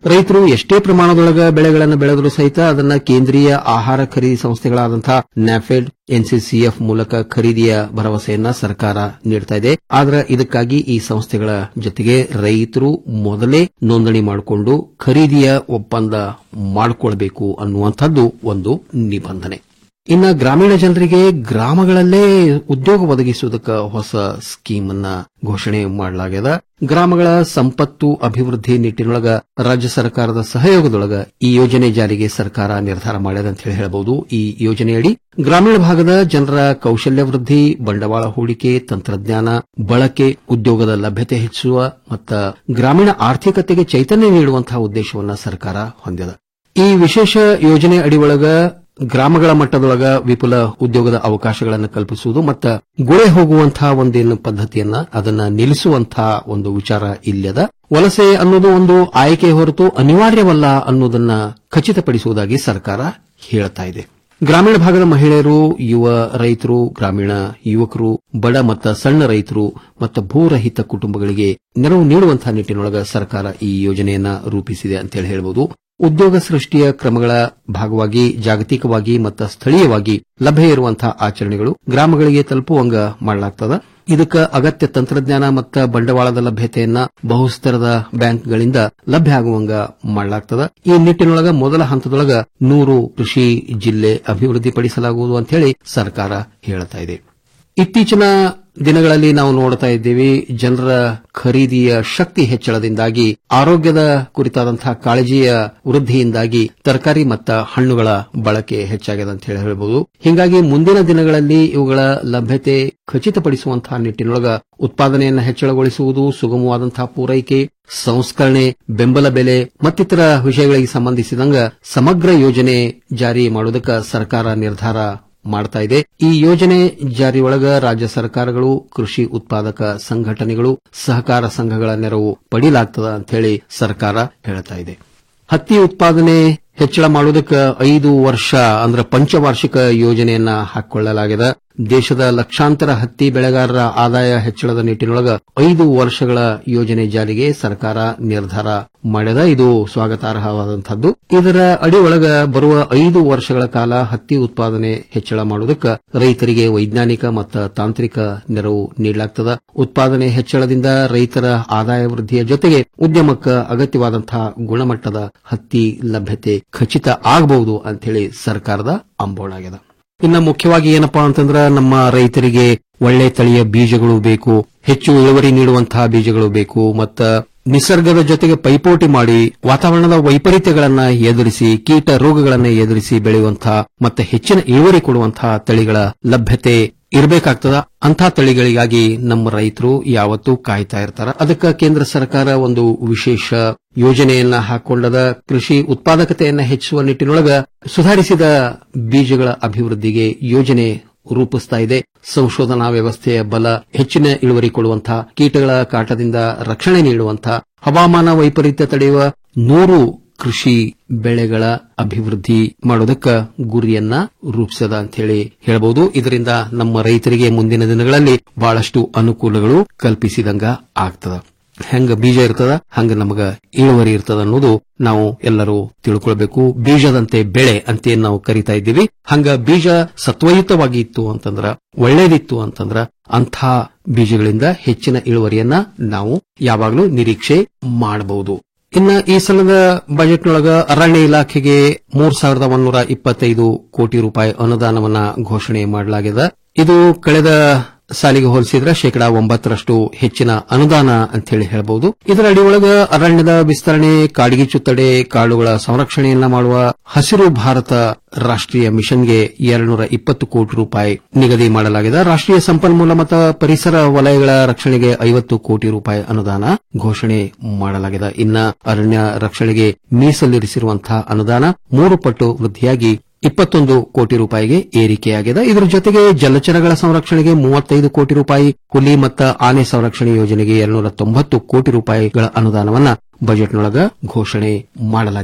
S11: ರೈತರು ಎಷ್ಟೇ ಪ್ರಮಾಣದೊಳಗ ಬೆಳೆಗಳನ್ನು ಬೆಳೆದರೂ ಸಹಿತ ಅದನ್ನ ಕೇಂದ್ರೀಯ ಆಹಾರ ಖರೀದಿ ಸಂಸ್ಥೆಗಳಾದಂತಹ ನ್ಯಾಫೆಡ್ ಎನ್ಸಿಸಿಎಫ್ ಮೂಲಕ ಖರೀದಿಯ ಭರವಸೆಯನ್ನ ಸರ್ಕಾರ ನೀಡ್ತಾ ಇದೆ ಆದ್ರೆ ಇದಕ್ಕಾಗಿ ಈ ಸಂಸ್ಥೆಗಳ ಜೊತೆಗೆ ರೈತರು ಮೊದಲೇ ನೋಂದಣಿ ಮಾಡಿಕೊಂಡು ಖರೀದಿಯ ಒಪ್ಪಂದ ಮಾಡಿಕೊಳ್ಬೇಕು ಅನ್ನುವಂಥದ್ದು ಒಂದು ನಿಬಂಧನೆ ಇನ್ನು ಗ್ರಾಮೀಣ ಜನರಿಗೆ ಗ್ರಾಮಗಳಲ್ಲೇ ಉದ್ಯೋಗ ಒದಗಿಸುವುದಕ್ಕೆ ಹೊಸ ಸ್ಕೀಮ್ ಅನ್ನ ಘೋಷಣೆ ಮಾಡಲಾಗಿದೆ ಗ್ರಾಮಗಳ ಸಂಪತ್ತು ಅಭಿವೃದ್ಧಿ ನಿಟ್ಟಿನೊಳಗ ರಾಜ್ಯ ಸರ್ಕಾರದ ಸಹಯೋಗದೊಳಗ ಈ ಯೋಜನೆ ಜಾರಿಗೆ ಸರ್ಕಾರ ನಿರ್ಧಾರ ಮಾಡಿದೆ ಅಂತ ಹೇಳಿ ಹೇಳಬಹುದು ಈ ಯೋಜನೆಯಡಿ ಗ್ರಾಮೀಣ ಭಾಗದ ಜನರ ಕೌಶಲ್ಯ ವೃದ್ಧಿ ಬಂಡವಾಳ ಹೂಡಿಕೆ ತಂತ್ರಜ್ಞಾನ ಬಳಕೆ ಉದ್ಯೋಗದ ಲಭ್ಯತೆ ಹೆಚ್ಚಿಸುವ ಮತ್ತು ಗ್ರಾಮೀಣ ಆರ್ಥಿಕತೆಗೆ ಚೈತನ್ಯ ನೀಡುವಂತಹ ಉದ್ದೇಶವನ್ನು ಸರ್ಕಾರ ಹೊಂದಿದೆ ಈ ವಿಶೇಷ ಯೋಜನೆ ಅಡಿಯೊಳಗ ಗ್ರಾಮಗಳ ಮಟ್ಟದೊಳಗ ವಿಪುಲ ಉದ್ಯೋಗದ ಅವಕಾಶಗಳನ್ನು ಕಲ್ಪಿಸುವುದು ಮತ್ತು ಗುಳೆ ಹೋಗುವಂತಹ ಒಂದೇನು ಪದ್ಧತಿಯನ್ನ ಅದನ್ನ ನಿಲ್ಲಿಸುವಂತಹ ಒಂದು ವಿಚಾರ ಇಲ್ಲದ ವಲಸೆ ಅನ್ನೋದು ಒಂದು ಆಯ್ಕೆ ಹೊರತು ಅನಿವಾರ್ಯವಲ್ಲ ಅನ್ನೋದನ್ನ ಖಚಿತಪಡಿಸುವುದಾಗಿ ಸರ್ಕಾರ ಹೇಳ್ತಾ ಇದೆ ಗ್ರಾಮೀಣ ಭಾಗದ ಮಹಿಳೆಯರು ಯುವ ರೈತರು ಗ್ರಾಮೀಣ ಯುವಕರು ಬಡ ಮತ್ತು ಸಣ್ಣ ರೈತರು ಮತ್ತು ಭೂರಹಿತ ಕುಟುಂಬಗಳಿಗೆ ನೆರವು ನೀಡುವಂತಹ ನಿಟ್ಟಿನೊಳಗ ಸರ್ಕಾರ ಈ ಯೋಜನೆಯನ್ನ ರೂಪಿಸಿದೆ ಅಂತ ಹೇಳಿ ಹೇಳಬಹುದು ಉದ್ಯೋಗ ಸೃಷ್ಟಿಯ ಕ್ರಮಗಳ ಭಾಗವಾಗಿ ಜಾಗತಿಕವಾಗಿ ಮತ್ತು ಸ್ಥಳೀಯವಾಗಿ ಲಭ್ಯ ಇರುವಂತಹ ಆಚರಣೆಗಳು ಗ್ರಾಮಗಳಿಗೆ ತಲುಪುವಂಗ ಮಾಡಲಾಗ್ತದ ಇದಕ್ಕೆ ಅಗತ್ಯ ತಂತ್ರಜ್ಞಾನ ಮತ್ತು ಬಂಡವಾಳದ ಲಭ್ಯತೆಯನ್ನ ಬಹುಸ್ತರದ ಬ್ಯಾಂಕ್ಗಳಿಂದ ಲಭ್ಯ ಆಗುವಂಗ ಮಾಡಲಾಗ್ತದ ಈ ನಿಟ್ಟಿನೊಳಗ ಮೊದಲ ಹಂತದೊಳಗ ನೂರು ಕೃಷಿ ಜಿಲ್ಲೆ ಅಭಿವೃದ್ಧಿಪಡಿಸಲಾಗುವುದು ಅಂತ ಹೇಳಿ ಸರ್ಕಾರ ಹೇಳ್ತಾ ಇದೆ ಇತ್ತೀಚಿನ ದಿನಗಳಲ್ಲಿ ನಾವು ನೋಡ್ತಾ ಇದ್ದೇವೆ ಜನರ ಖರೀದಿಯ ಶಕ್ತಿ ಹೆಚ್ಚಳದಿಂದಾಗಿ ಆರೋಗ್ಯದ ಕುರಿತಾದಂತಹ ಕಾಳಜಿಯ ವೃದ್ಧಿಯಿಂದಾಗಿ ತರಕಾರಿ ಮತ್ತು ಹಣ್ಣುಗಳ ಬಳಕೆ ಹೆಚ್ಚಾಗಿದೆ ಅಂತ ಹೇಳಿ ಹೇಳಬಹುದು ಹೀಗಾಗಿ ಮುಂದಿನ ದಿನಗಳಲ್ಲಿ ಇವುಗಳ ಲಭ್ಯತೆ ಖಚಿತಪಡಿಸುವಂತಹ ನಿಟ್ಟಿನೊಳಗ ಉತ್ಪಾದನೆಯನ್ನು ಹೆಚ್ಚಳಗೊಳಿಸುವುದು ಸುಗಮವಾದಂತಹ ಪೂರೈಕೆ ಸಂಸ್ಕರಣೆ ಬೆಂಬಲ ಬೆಲೆ ಮತ್ತಿತರ ವಿಷಯಗಳಿಗೆ ಸಂಬಂಧಿಸಿದಂಗ ಸಮಗ್ರ ಯೋಜನೆ ಜಾರಿ ಮಾಡುವುದಕ್ಕೆ ಸರ್ಕಾರ ನಿರ್ಧಾರ ಮಾಡ್ತಾ ಇದೆ ಈ ಯೋಜನೆ ಜಾರಿಯೊಳಗ ರಾಜ್ಯ ಸರ್ಕಾರಗಳು ಕೃಷಿ ಉತ್ಪಾದಕ ಸಂಘಟನೆಗಳು ಸಹಕಾರ ಸಂಘಗಳ ನೆರವು ಪಡೀಲಾಗ್ತದ ಅಂತ ಹೇಳಿ ಸರ್ಕಾರ ಹೇಳ್ತಾ ಇದೆ ಹತ್ತಿ ಉತ್ಪಾದನೆ ಹೆಚ್ಚಳ ಮಾಡುವುದಕ್ಕೆ ಐದು ವರ್ಷ ಅಂದ್ರೆ ಪಂಚವಾರ್ಷಿಕ ಯೋಜನೆಯನ್ನ ಹಾಕಿಕೊಳ್ಳಲಾಗಿದೆ ದೇಶದ ಲಕ್ಷಾಂತರ ಹತ್ತಿ ಬೆಳೆಗಾರರ ಆದಾಯ ಹೆಚ್ಚಳದ ನಿಟ್ಟಿನೊಳಗ ಐದು ವರ್ಷಗಳ ಯೋಜನೆ ಜಾರಿಗೆ ಸರ್ಕಾರ ನಿರ್ಧಾರ ಮಾಡಿದ ಇದು ಸ್ವಾಗತಾರ್ಹವಾದಂತಹದ್ದು ಇದರ ಅಡಿಯೊಳಗ ಬರುವ ಐದು ವರ್ಷಗಳ ಕಾಲ ಹತ್ತಿ ಉತ್ಪಾದನೆ ಹೆಚ್ಚಳ ಮಾಡುವುದಕ್ಕೆ ರೈತರಿಗೆ ವೈಜ್ಞಾನಿಕ ಮತ್ತು ತಾಂತ್ರಿಕ ನೆರವು ನೀಡಲಾಗ್ತದ ಉತ್ಪಾದನೆ ಹೆಚ್ಚಳದಿಂದ ರೈತರ ಆದಾಯ ವೃದ್ಧಿಯ ಜೊತೆಗೆ ಉದ್ಯಮಕ್ಕೆ ಅಗತ್ಯವಾದಂತಹ ಗುಣಮಟ್ಟದ ಹತ್ತಿ ಲಭ್ಯತೆ ಖಚಿತ ಆಗಬಹುದು ಅಂತ ಹೇಳಿ ಸರ್ಕಾರದ ಅಂಬೋಣಾಗಿದೆ ಇನ್ನು ಮುಖ್ಯವಾಗಿ ಏನಪ್ಪಾ ಅಂತಂದ್ರ ನಮ್ಮ ರೈತರಿಗೆ ಒಳ್ಳೆ ತಳಿಯ ಬೀಜಗಳು ಬೇಕು ಹೆಚ್ಚು ಇಳುವರಿ ನೀಡುವಂತಹ ಬೀಜಗಳು ಬೇಕು ಮತ್ತ ನಿಸರ್ಗದ ಜೊತೆಗೆ ಪೈಪೋಟಿ ಮಾಡಿ ವಾತಾವರಣದ ವೈಪರೀತ್ಯಗಳನ್ನ ಎದುರಿಸಿ ಕೀಟ ರೋಗಗಳನ್ನ ಎದುರಿಸಿ ಬೆಳೆಯುವಂತಹ ಮತ್ತೆ ಹೆಚ್ಚಿನ ಇಳುವರಿ ಕೊಡುವಂತಹ ತಳಿಗಳ ಲಭ್ಯತೆ ಇರಬೇಕಾಗ್ತದ ಅಂಥ ತಳಿಗಳಿಗಾಗಿ ನಮ್ಮ ರೈತರು ಯಾವತ್ತೂ ಕಾಯ್ತಾ ಇರ್ತಾರ ಅದಕ್ಕೆ ಕೇಂದ್ರ ಸರ್ಕಾರ ಒಂದು ವಿಶೇಷ ಯೋಜನೆಯನ್ನ ಹಾಕೊಂಡದ ಕೃಷಿ ಉತ್ಪಾದಕತೆಯನ್ನ ಹೆಚ್ಚಿಸುವ ನಿಟ್ಟಿನೊಳಗ ಸುಧಾರಿಸಿದ ಬೀಜಗಳ ಅಭಿವೃದ್ಧಿಗೆ ಯೋಜನೆ ರೂಪಿಸ್ತಾ ಇದೆ ಸಂಶೋಧನಾ ವ್ಯವಸ್ಥೆಯ ಬಲ ಹೆಚ್ಚಿನ ಇಳುವರಿ ಕೊಡುವಂತಹ ಕೀಟಗಳ ಕಾಟದಿಂದ ರಕ್ಷಣೆ ನೀಡುವಂತಹ ಹವಾಮಾನ ವೈಪರೀತ್ಯ ತಡೆಯುವ ನೂರು ಕೃಷಿ ಬೆಳೆಗಳ ಅಭಿವೃದ್ಧಿ ಮಾಡೋದಕ್ಕ ಗುರಿಯನ್ನ ರೂಪಿಸದ ಅಂತ ಹೇಳಿ ಹೇಳಬಹುದು ಇದರಿಂದ ನಮ್ಮ ರೈತರಿಗೆ ಮುಂದಿನ ದಿನಗಳಲ್ಲಿ ಬಹಳಷ್ಟು ಅನುಕೂಲಗಳು ಕಲ್ಪಿಸಿದಂಗ ಆಗ್ತದ ಹೆಂಗ ಬೀಜ ಇರ್ತದ ಹಂಗ ನಮಗ ಇಳುವರಿ ಇರ್ತದ ಅನ್ನೋದು ನಾವು ಎಲ್ಲರೂ ತಿಳ್ಕೊಳ್ಬೇಕು ಬೀಜದಂತೆ ಬೆಳೆ ಅಂತ ನಾವು ಕರಿತಾ ಇದ್ದೀವಿ ಹಂಗ ಬೀಜ ಸತ್ವಯುತವಾಗಿ ಇತ್ತು ಅಂತಂದ್ರ ಒಳ್ಳೇದಿತ್ತು ಅಂತಂದ್ರ ಅಂಥ ಬೀಜಗಳಿಂದ ಹೆಚ್ಚಿನ ಇಳುವರಿಯನ್ನ ನಾವು ಯಾವಾಗಲೂ ನಿರೀಕ್ಷೆ ಮಾಡಬಹುದು ಇನ್ನ ಈ ಸಲದ ಬಜೆಟ್ನೊಳಗ ಅರಣ್ಯ ಇಲಾಖೆಗೆ ಮೂರ್ ಸಾವಿರದ ಒಂದೂರ ಇಪ್ಪತ್ತೈದು ಕೋಟಿ ರೂಪಾಯಿ ಅನುದಾನವನ್ನ ಘೋಷಣೆ ಮಾಡಲಾಗಿದೆ ಇದು ಕಳೆದ ಸಾಲಿಗೆ ಹೋಲಿಸಿದ್ರೆ ಶೇಕಡಾ ಒಂಬತ್ತರಷ್ಟು ಹೆಚ್ಚಿನ ಅನುದಾನ ಅಂತ ಹೇಳಿ ಹೇಳಬಹುದು ಇದರ ಅಡಿಯೊಳಗ ಅರಣ್ಯದ ವಿಸ್ತರಣೆ ಕಾಡಿಗೆ ಚುತ್ತಡೆ ಕಾಡುಗಳ ಸಂರಕ್ಷಣೆಯನ್ನ ಮಾಡುವ ಹಸಿರು ಭಾರತ ರಾಷ್ಟೀಯ ಮಿಷನ್ಗೆ ಎರಡ್ನೂರ ಇಪ್ಪತ್ತು ಕೋಟಿ ರೂಪಾಯಿ ನಿಗದಿ ಮಾಡಲಾಗಿದೆ ರಾಷ್ಟೀಯ ಸಂಪನ್ಮೂಲ ಮತ್ತು ಪರಿಸರ ವಲಯಗಳ ರಕ್ಷಣೆಗೆ ಐವತ್ತು ಕೋಟಿ ರೂಪಾಯಿ ಅನುದಾನ ಘೋಷಣೆ ಮಾಡಲಾಗಿದೆ ಇನ್ನ ಅರಣ್ಯ ರಕ್ಷಣೆಗೆ ಮೀಸಲಿರಿಸಿರುವಂತಹ ಅನುದಾನ ಮೂರು ಪಟ್ಟು ವೃದ್ಧಿಯಾಗಿ ಇಪ್ಪತ್ತೊಂದು ಕೋಟಿ ರೂಪಾಯಿಗೆ ಏರಿಕೆಯಾಗಿದೆ ಇದರ ಜೊತೆಗೆ ಜಲಚರಗಳ ಸಂರಕ್ಷಣೆಗೆ ಮೂವತ್ತೈದು ಕೋಟಿ ರೂಪಾಯಿ ಹುಲಿ ಮತ್ತು ಆನೆ ಸಂರಕ್ಷಣೆ ಯೋಜನೆಗೆ ಎರಡ್ನೂರ ತೊಂಬತ್ತು ಕೋಟಿ ರೂಪಾಯಿಗಳ ಅನುದಾನವನ್ನ ಬಜೆಟ್ನೊಳಗ ಘೋಷಣೆ ಮಾಡಲಾಗಿದೆ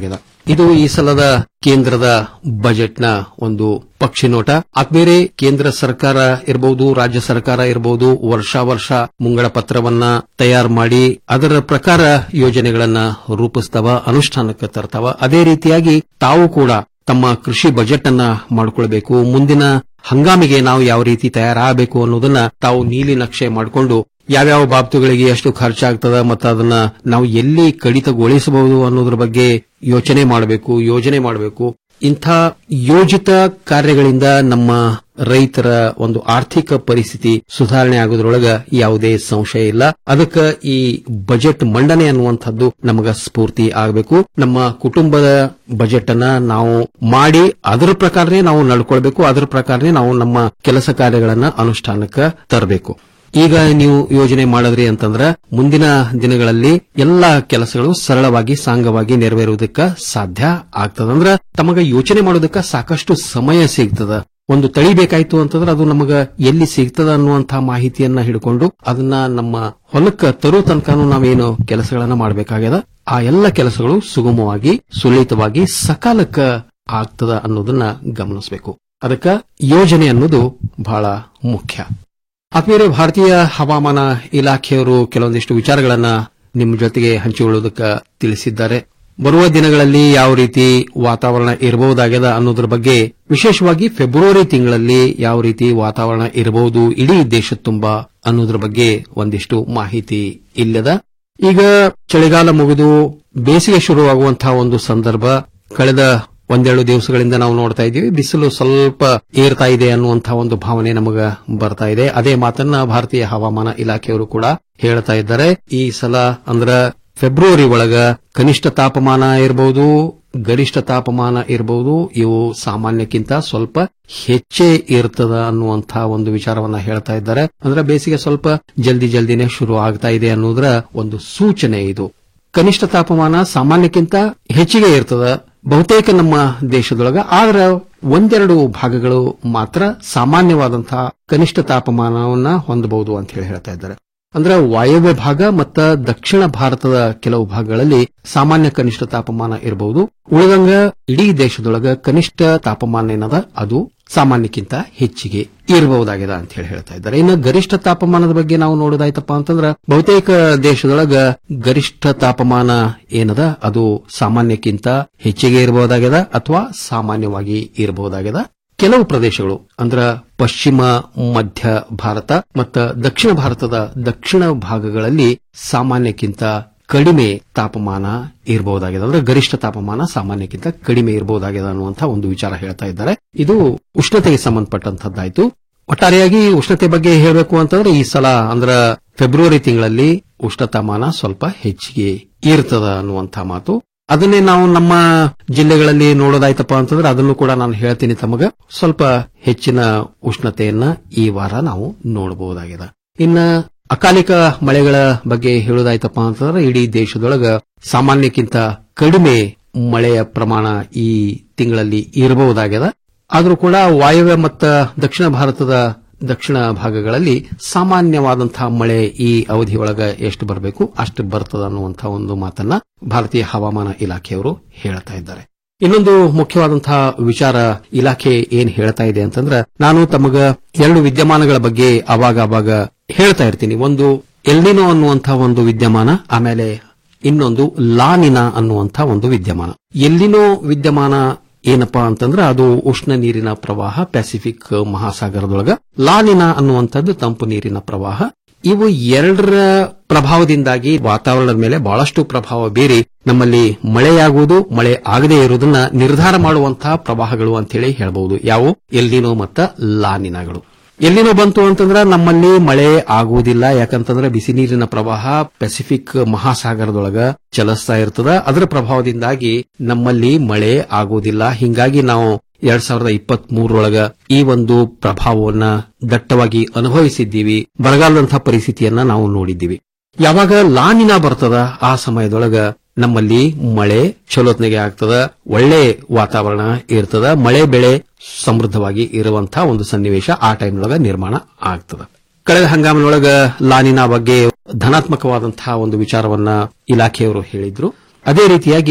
S11: ಇದು ಈ ಸಲದ ಕೇಂದ್ರದ ಬಜೆಟ್ನ ಒಂದು ಪಕ್ಷಿ ನೋಟ ಆದ್ಮೇಲೆ ಕೇಂದ್ರ ಸರ್ಕಾರ ಇರಬಹುದು ರಾಜ್ಯ ಸರ್ಕಾರ ಇರಬಹುದು ವರ್ಷ ವರ್ಷ ಮುಂಗಡ ಪತ್ರವನ್ನ ತಯಾರು ಮಾಡಿ ಅದರ ಪ್ರಕಾರ ಯೋಜನೆಗಳನ್ನ ರೂಪಿಸ್ತಾವ ಅನುಷ್ಠಾನಕ್ಕೆ ತರ್ತಾವ ಅದೇ ರೀತಿಯಾಗಿ ತಾವು ಕೂಡ ತಮ್ಮ ಕೃಷಿ ಬಜೆಟ್ ಅನ್ನ ಮಾಡಿಕೊಳ್ಬೇಕು ಮುಂದಿನ ಹಂಗಾಮಿಗೆ ನಾವು ಯಾವ ರೀತಿ ತಯಾರಾಗಬೇಕು ಅನ್ನೋದನ್ನ ತಾವು ನೀಲಿ ನಕ್ಷೆ ಮಾಡಿಕೊಂಡು ಯಾವ್ಯಾವ ಬಾಬ್ತುಗಳಿಗೆ ಎಷ್ಟು ಖರ್ಚಾಗ್ತದ ಮತ್ತು ಅದನ್ನ ನಾವು ಎಲ್ಲಿ ಕಡಿತಗೊಳಿಸಬಹುದು ಅನ್ನೋದ್ರ ಬಗ್ಗೆ ಯೋಚನೆ ಮಾಡಬೇಕು ಯೋಜನೆ ಮಾಡಬೇಕು ಇಂಥ ಯೋಜಿತ ಕಾರ್ಯಗಳಿಂದ ನಮ್ಮ ರೈತರ ಒಂದು ಆರ್ಥಿಕ ಪರಿಸ್ಥಿತಿ ಸುಧಾರಣೆ ಆಗೋದ್ರೊಳಗ ಯಾವುದೇ ಸಂಶಯ ಇಲ್ಲ ಅದಕ್ಕೆ ಈ ಬಜೆಟ್ ಮಂಡನೆ ಅನ್ನುವಂಥದ್ದು ನಮಗ ಸ್ಫೂರ್ತಿ ಆಗಬೇಕು ನಮ್ಮ ಕುಟುಂಬದ ಬಜೆಟ್ ಅನ್ನ ನಾವು ಮಾಡಿ ಅದರ ಪ್ರಕಾರನೇ ನಾವು ನಡ್ಕೊಳ್ಬೇಕು ಅದರ ಪ್ರಕಾರನೇ ನಾವು ನಮ್ಮ ಕೆಲಸ ಕಾರ್ಯಗಳನ್ನ ಅನುಷ್ಠಾನಕ್ಕೆ ತರಬೇಕು ಈಗ ನೀವು ಯೋಜನೆ ಮಾಡಿದ್ರಿ ಅಂತಂದ್ರ ಮುಂದಿನ ದಿನಗಳಲ್ಲಿ ಎಲ್ಲಾ ಕೆಲಸಗಳು ಸರಳವಾಗಿ ಸಾಂಗವಾಗಿ ನೆರವೇರುವುದಕ್ಕೆ ಸಾಧ್ಯ ಆಗ್ತದಂದ್ರ ತಮಗ ಯೋಚನೆ ಮಾಡೋದಕ್ಕೆ ಸಾಕಷ್ಟು ಸಮಯ ಸಿಗ್ತದ ಒಂದು ತಳಿ ಬೇಕಾಯ್ತು ಅಂತಂದ್ರೆ ಅದು ನಮಗ ಎಲ್ಲಿ ಸಿಗ್ತದ ಅನ್ನುವಂತಹ ಮಾಹಿತಿಯನ್ನ ಹಿಡ್ಕೊಂಡು ಅದನ್ನ ನಮ್ಮ ಹೊಲಕ್ಕ ತರೋ ತನಕನೂ ನಾವೇನು ಕೆಲಸಗಳನ್ನ ಮಾಡಬೇಕಾಗ್ಯದ ಆ ಎಲ್ಲ ಕೆಲಸಗಳು ಸುಗಮವಾಗಿ ಸುಲಿತವಾಗಿ ಸಕಾಲಕ್ಕ ಆಗ್ತದ ಅನ್ನೋದನ್ನ ಗಮನಿಸಬೇಕು ಅದಕ್ಕ ಯೋಜನೆ ಅನ್ನೋದು ಬಹಳ ಮುಖ್ಯ ಆತ್ಮೀಯರೇ ಭಾರತೀಯ ಹವಾಮಾನ ಇಲಾಖೆಯವರು ಕೆಲವೊಂದಿಷ್ಟು ವಿಚಾರಗಳನ್ನ ನಿಮ್ಮ ಜೊತೆಗೆ ಹಂಚಿಕೊಳ್ಳುವುದಕ್ಕೆ ತಿಳಿಸಿದ್ದಾರೆ ಬರುವ ದಿನಗಳಲ್ಲಿ ಯಾವ ರೀತಿ ವಾತಾವರಣ ಇರಬಹುದಾಗ್ಯದ ಅನ್ನೋದ್ರ ಬಗ್ಗೆ ವಿಶೇಷವಾಗಿ ಫೆಬ್ರವರಿ ತಿಂಗಳಲ್ಲಿ ಯಾವ ರೀತಿ ವಾತಾವರಣ ಇರಬಹುದು ಇಡೀ ದೇಶದ ತುಂಬಾ ಅನ್ನೋದ್ರ ಬಗ್ಗೆ ಒಂದಿಷ್ಟು ಮಾಹಿತಿ ಇಲ್ಲದ ಈಗ ಚಳಿಗಾಲ ಮುಗಿದು ಬೇಸಿಗೆ ಶುರುವಾಗುವಂತಹ ಒಂದು ಸಂದರ್ಭ ಕಳೆದ ಒಂದೆರಡು ದಿವಸಗಳಿಂದ ನಾವು ನೋಡ್ತಾ ಇದ್ದೀವಿ ಬಿಸಿಲು ಸ್ವಲ್ಪ ಏರ್ತಾ ಇದೆ ಅನ್ನುವಂತಹ ಒಂದು ಭಾವನೆ ನಮಗ ಬರ್ತಾ ಇದೆ ಅದೇ ಮಾತನ್ನ ಭಾರತೀಯ ಹವಾಮಾನ ಇಲಾಖೆಯವರು ಕೂಡ ಹೇಳ್ತಾ ಇದ್ದಾರೆ ಈ ಸಲ ಅಂದ್ರ ಫೆಬ್ರವರಿ ಒಳಗ ಕನಿಷ್ಠ ತಾಪಮಾನ ಇರಬಹುದು ಗರಿಷ್ಠ ತಾಪಮಾನ ಇರಬಹುದು ಇವು ಸಾಮಾನ್ಯಕ್ಕಿಂತ ಸ್ವಲ್ಪ ಹೆಚ್ಚೇ ಇರ್ತದ ಅನ್ನುವಂತಹ ಒಂದು ವಿಚಾರವನ್ನ ಹೇಳ್ತಾ ಇದ್ದಾರೆ ಅಂದ್ರೆ ಬೇಸಿಗೆ ಸ್ವಲ್ಪ ಜಲ್ದಿ ಜಲ್ದಿನೇ ಶುರು ಆಗ್ತಾ ಇದೆ ಅನ್ನೋದ್ರ ಒಂದು ಸೂಚನೆ ಇದು ಕನಿಷ್ಠ ತಾಪಮಾನ ಸಾಮಾನ್ಯಕ್ಕಿಂತ ಹೆಚ್ಚಿಗೆ ಇರ್ತದ ಬಹುತೇಕ ನಮ್ಮ ದೇಶದೊಳಗ ಆದ್ರೆ ಒಂದೆರಡು ಭಾಗಗಳು ಮಾತ್ರ ಸಾಮಾನ್ಯವಾದಂತಹ ಕನಿಷ್ಠ ತಾಪಮಾನವನ್ನ ಹೊಂದಬಹುದು ಅಂತ ಹೇಳಿ ಹೇಳ್ತಾ ಇದ್ದಾರೆ ಅಂದ್ರೆ ವಾಯವ್ಯ ಭಾಗ ಮತ್ತು ದಕ್ಷಿಣ ಭಾರತದ ಕೆಲವು ಭಾಗಗಳಲ್ಲಿ ಸಾಮಾನ್ಯ ಕನಿಷ್ಠ ತಾಪಮಾನ ಇರಬಹುದು ಉಳಿದಂಗ ಇಡೀ ದೇಶದೊಳಗ ಕನಿಷ್ಠ ತಾಪಮಾನ ಏನದ ಅದು ಸಾಮಾನ್ಯಕ್ಕಿಂತ ಹೆಚ್ಚಿಗೆ ಇರಬಹುದಾಗಿದೆ ಅಂತ ಹೇಳಿ ಹೇಳ್ತಾ ಇದ್ದಾರೆ ಇನ್ನು ಗರಿಷ್ಠ ತಾಪಮಾನದ ಬಗ್ಗೆ ನಾವು ನೋಡೋದಾಯ್ತಪ್ಪ ಅಂತಂದ್ರ ಬಹುತೇಕ ದೇಶದೊಳಗ ಗರಿಷ್ಠ ತಾಪಮಾನ ಏನದ ಅದು ಸಾಮಾನ್ಯಕ್ಕಿಂತ ಹೆಚ್ಚಿಗೆ ಇರಬಹುದಾಗ್ಯದ ಅಥವಾ ಸಾಮಾನ್ಯವಾಗಿ ಇರಬಹುದಾಗ್ಯದ ಕೆಲವು ಪ್ರದೇಶಗಳು ಅಂದ್ರ ಪಶ್ಚಿಮ ಮಧ್ಯ ಭಾರತ ಮತ್ತು ದಕ್ಷಿಣ ಭಾರತದ ದಕ್ಷಿಣ ಭಾಗಗಳಲ್ಲಿ ಸಾಮಾನ್ಯಕ್ಕಿಂತ ಕಡಿಮೆ ತಾಪಮಾನ ಇರಬಹುದಾಗಿದೆ ಅಂದ್ರೆ ಗರಿಷ್ಠ ತಾಪಮಾನ ಸಾಮಾನ್ಯಕ್ಕಿಂತ ಕಡಿಮೆ ಇರಬಹುದಾಗಿದೆ ಅನ್ನುವಂತಹ ಒಂದು ವಿಚಾರ ಹೇಳ್ತಾ ಇದ್ದಾರೆ ಇದು ಉಷ್ಣತೆಗೆ ಸಂಬಂಧಪಟ್ಟಂತದ್ದಾಯ್ತು ಒಟ್ಟಾರೆಯಾಗಿ ಉಷ್ಣತೆ ಬಗ್ಗೆ ಹೇಳಬೇಕು ಅಂತಂದ್ರೆ ಈ ಸಲ ಅಂದ್ರ ಫೆಬ್ರವರಿ ತಿಂಗಳಲ್ಲಿ ಉಷ್ಣತಾಮಾನ ಸ್ವಲ್ಪ ಹೆಚ್ಚಿಗೆ ಇರ್ತದ ಅನ್ನುವಂತಹ ಮಾತು ಅದನ್ನೇ ನಾವು ನಮ್ಮ ಜಿಲ್ಲೆಗಳಲ್ಲಿ ನೋಡೋದಾಯ್ತಪ್ಪ ಅಂತಂದ್ರೆ ಅದನ್ನು ಕೂಡ ನಾನು ಹೇಳ್ತೀನಿ ತಮಗ ಸ್ವಲ್ಪ ಹೆಚ್ಚಿನ ಉಷ್ಣತೆಯನ್ನ ಈ ವಾರ ನಾವು ನೋಡಬಹುದಾಗಿದೆ ಇನ್ನ ಅಕಾಲಿಕ ಮಳೆಗಳ ಬಗ್ಗೆ ಹೇಳೋದಾಯ್ತಪ್ಪ ಅಂತಂದ್ರೆ ಇಡೀ ದೇಶದೊಳಗ ಸಾಮಾನ್ಯಕ್ಕಿಂತ ಕಡಿಮೆ ಮಳೆಯ ಪ್ರಮಾಣ ಈ ತಿಂಗಳಲ್ಲಿ ಇರಬಹುದಾಗಿದೆ ಆದರೂ ಕೂಡ ವಾಯವ್ಯ ಮತ್ತು ದಕ್ಷಿಣ ಭಾರತದ ದಕ್ಷಿಣ ಭಾಗಗಳಲ್ಲಿ ಸಾಮಾನ್ಯವಾದಂತಹ ಮಳೆ ಈ ಅವಧಿಯೊಳಗ ಎಷ್ಟು ಬರಬೇಕು ಅಷ್ಟು ಬರ್ತದ ಅನ್ನುವಂತಹ ಒಂದು ಮಾತನ್ನ ಭಾರತೀಯ ಹವಾಮಾನ ಇಲಾಖೆಯವರು ಹೇಳ್ತಾ ಇದ್ದಾರೆ ಇನ್ನೊಂದು ಮುಖ್ಯವಾದಂತಹ ವಿಚಾರ ಇಲಾಖೆ ಏನ್ ಹೇಳ್ತಾ ಇದೆ ಅಂತಂದ್ರ ನಾನು ತಮಗ ಎರಡು ವಿದ್ಯಮಾನಗಳ ಬಗ್ಗೆ ಅವಾಗ ಅವಾಗ ಹೇಳ್ತಾ ಇರ್ತೀನಿ ಒಂದು ಎಲ್ನಿನೋ ಅನ್ನುವಂತಹ ಒಂದು ವಿದ್ಯಮಾನ ಆಮೇಲೆ ಇನ್ನೊಂದು ಲಾನಿನ ಅನ್ನುವಂತಹ ಒಂದು ವಿದ್ಯಮಾನ ಎಲ್ಲಿನೋ ವಿದ್ಯಮಾನ ಏನಪ್ಪಾ ಅಂತಂದ್ರೆ ಅದು ಉಷ್ಣ ನೀರಿನ ಪ್ರವಾಹ ಪೆಸಿಫಿಕ್ ಮಹಾಸಾಗರದೊಳಗ ಲಾನಿನ ಅನ್ನುವಂಥದ್ದು ತಂಪು ನೀರಿನ ಪ್ರವಾಹ ಇವು ಎರಡರ ಪ್ರಭಾವದಿಂದಾಗಿ ವಾತಾವರಣದ ಮೇಲೆ ಬಹಳಷ್ಟು ಪ್ರಭಾವ ಬೀರಿ ನಮ್ಮಲ್ಲಿ ಮಳೆಯಾಗುವುದು ಮಳೆ ಆಗದೇ ಇರುವುದನ್ನ ನಿರ್ಧಾರ ಮಾಡುವಂತಹ ಪ್ರವಾಹಗಳು ಅಂತ ಹೇಳಿ ಹೇಳಬಹುದು ಯಾವುವು ಎಲ್ಲಿನೋ ಮತ್ತು ಲಾನಿನಗಳು ಎಲ್ಲಿನೋ ಬಂತು ಅಂತಂದ್ರೆ ನಮ್ಮಲ್ಲಿ ಮಳೆ ಆಗುವುದಿಲ್ಲ ಯಾಕಂತಂದ್ರೆ ಬಿಸಿ ನೀರಿನ ಪ್ರವಾಹ ಪೆಸಿಫಿಕ್ ಮಹಾಸಾಗರದೊಳಗ ಚಲಿಸ್ತಾ ಇರ್ತದ ಅದರ ಪ್ರಭಾವದಿಂದಾಗಿ ನಮ್ಮಲ್ಲಿ ಮಳೆ ಆಗುವುದಿಲ್ಲ ಹಿಂಗಾಗಿ ನಾವು ಎರಡ್ ಸಾವಿರದ ಇಪ್ಪತ್ತ್ ಮೂರರೊಳಗ ಈ ಒಂದು ಪ್ರಭಾವವನ್ನ ದಟ್ಟವಾಗಿ ಅನುಭವಿಸಿದ್ದೀವಿ ಬರಗಾಲದಂತಹ ಪರಿಸ್ಥಿತಿಯನ್ನ ನಾವು ನೋಡಿದ್ದೀವಿ ಯಾವಾಗ ಲಾನಿನ ಬರ್ತದ ಆ ಸಮಯದೊಳಗ ನಮ್ಮಲ್ಲಿ ಮಳೆ ಚಲೋತ್ನೆಗೆ ಆಗ್ತದ ಒಳ್ಳೆ ವಾತಾವರಣ ಇರ್ತದ ಮಳೆ ಬೆಳೆ ಸಮೃದ್ಧವಾಗಿ ಇರುವಂತಹ ಒಂದು ಸನ್ನಿವೇಶ ಆ ಟೈಮ್ನೊಳಗ ನಿರ್ಮಾಣ ಆಗ್ತದ ಕಳೆದ ಹಂಗಾಮಿನೊಳಗ ಲಾನಿನ ಬಗ್ಗೆ ಧನಾತ್ಮಕವಾದಂತಹ ಒಂದು ವಿಚಾರವನ್ನ ಇಲಾಖೆಯವರು ಹೇಳಿದ್ರು ಅದೇ ರೀತಿಯಾಗಿ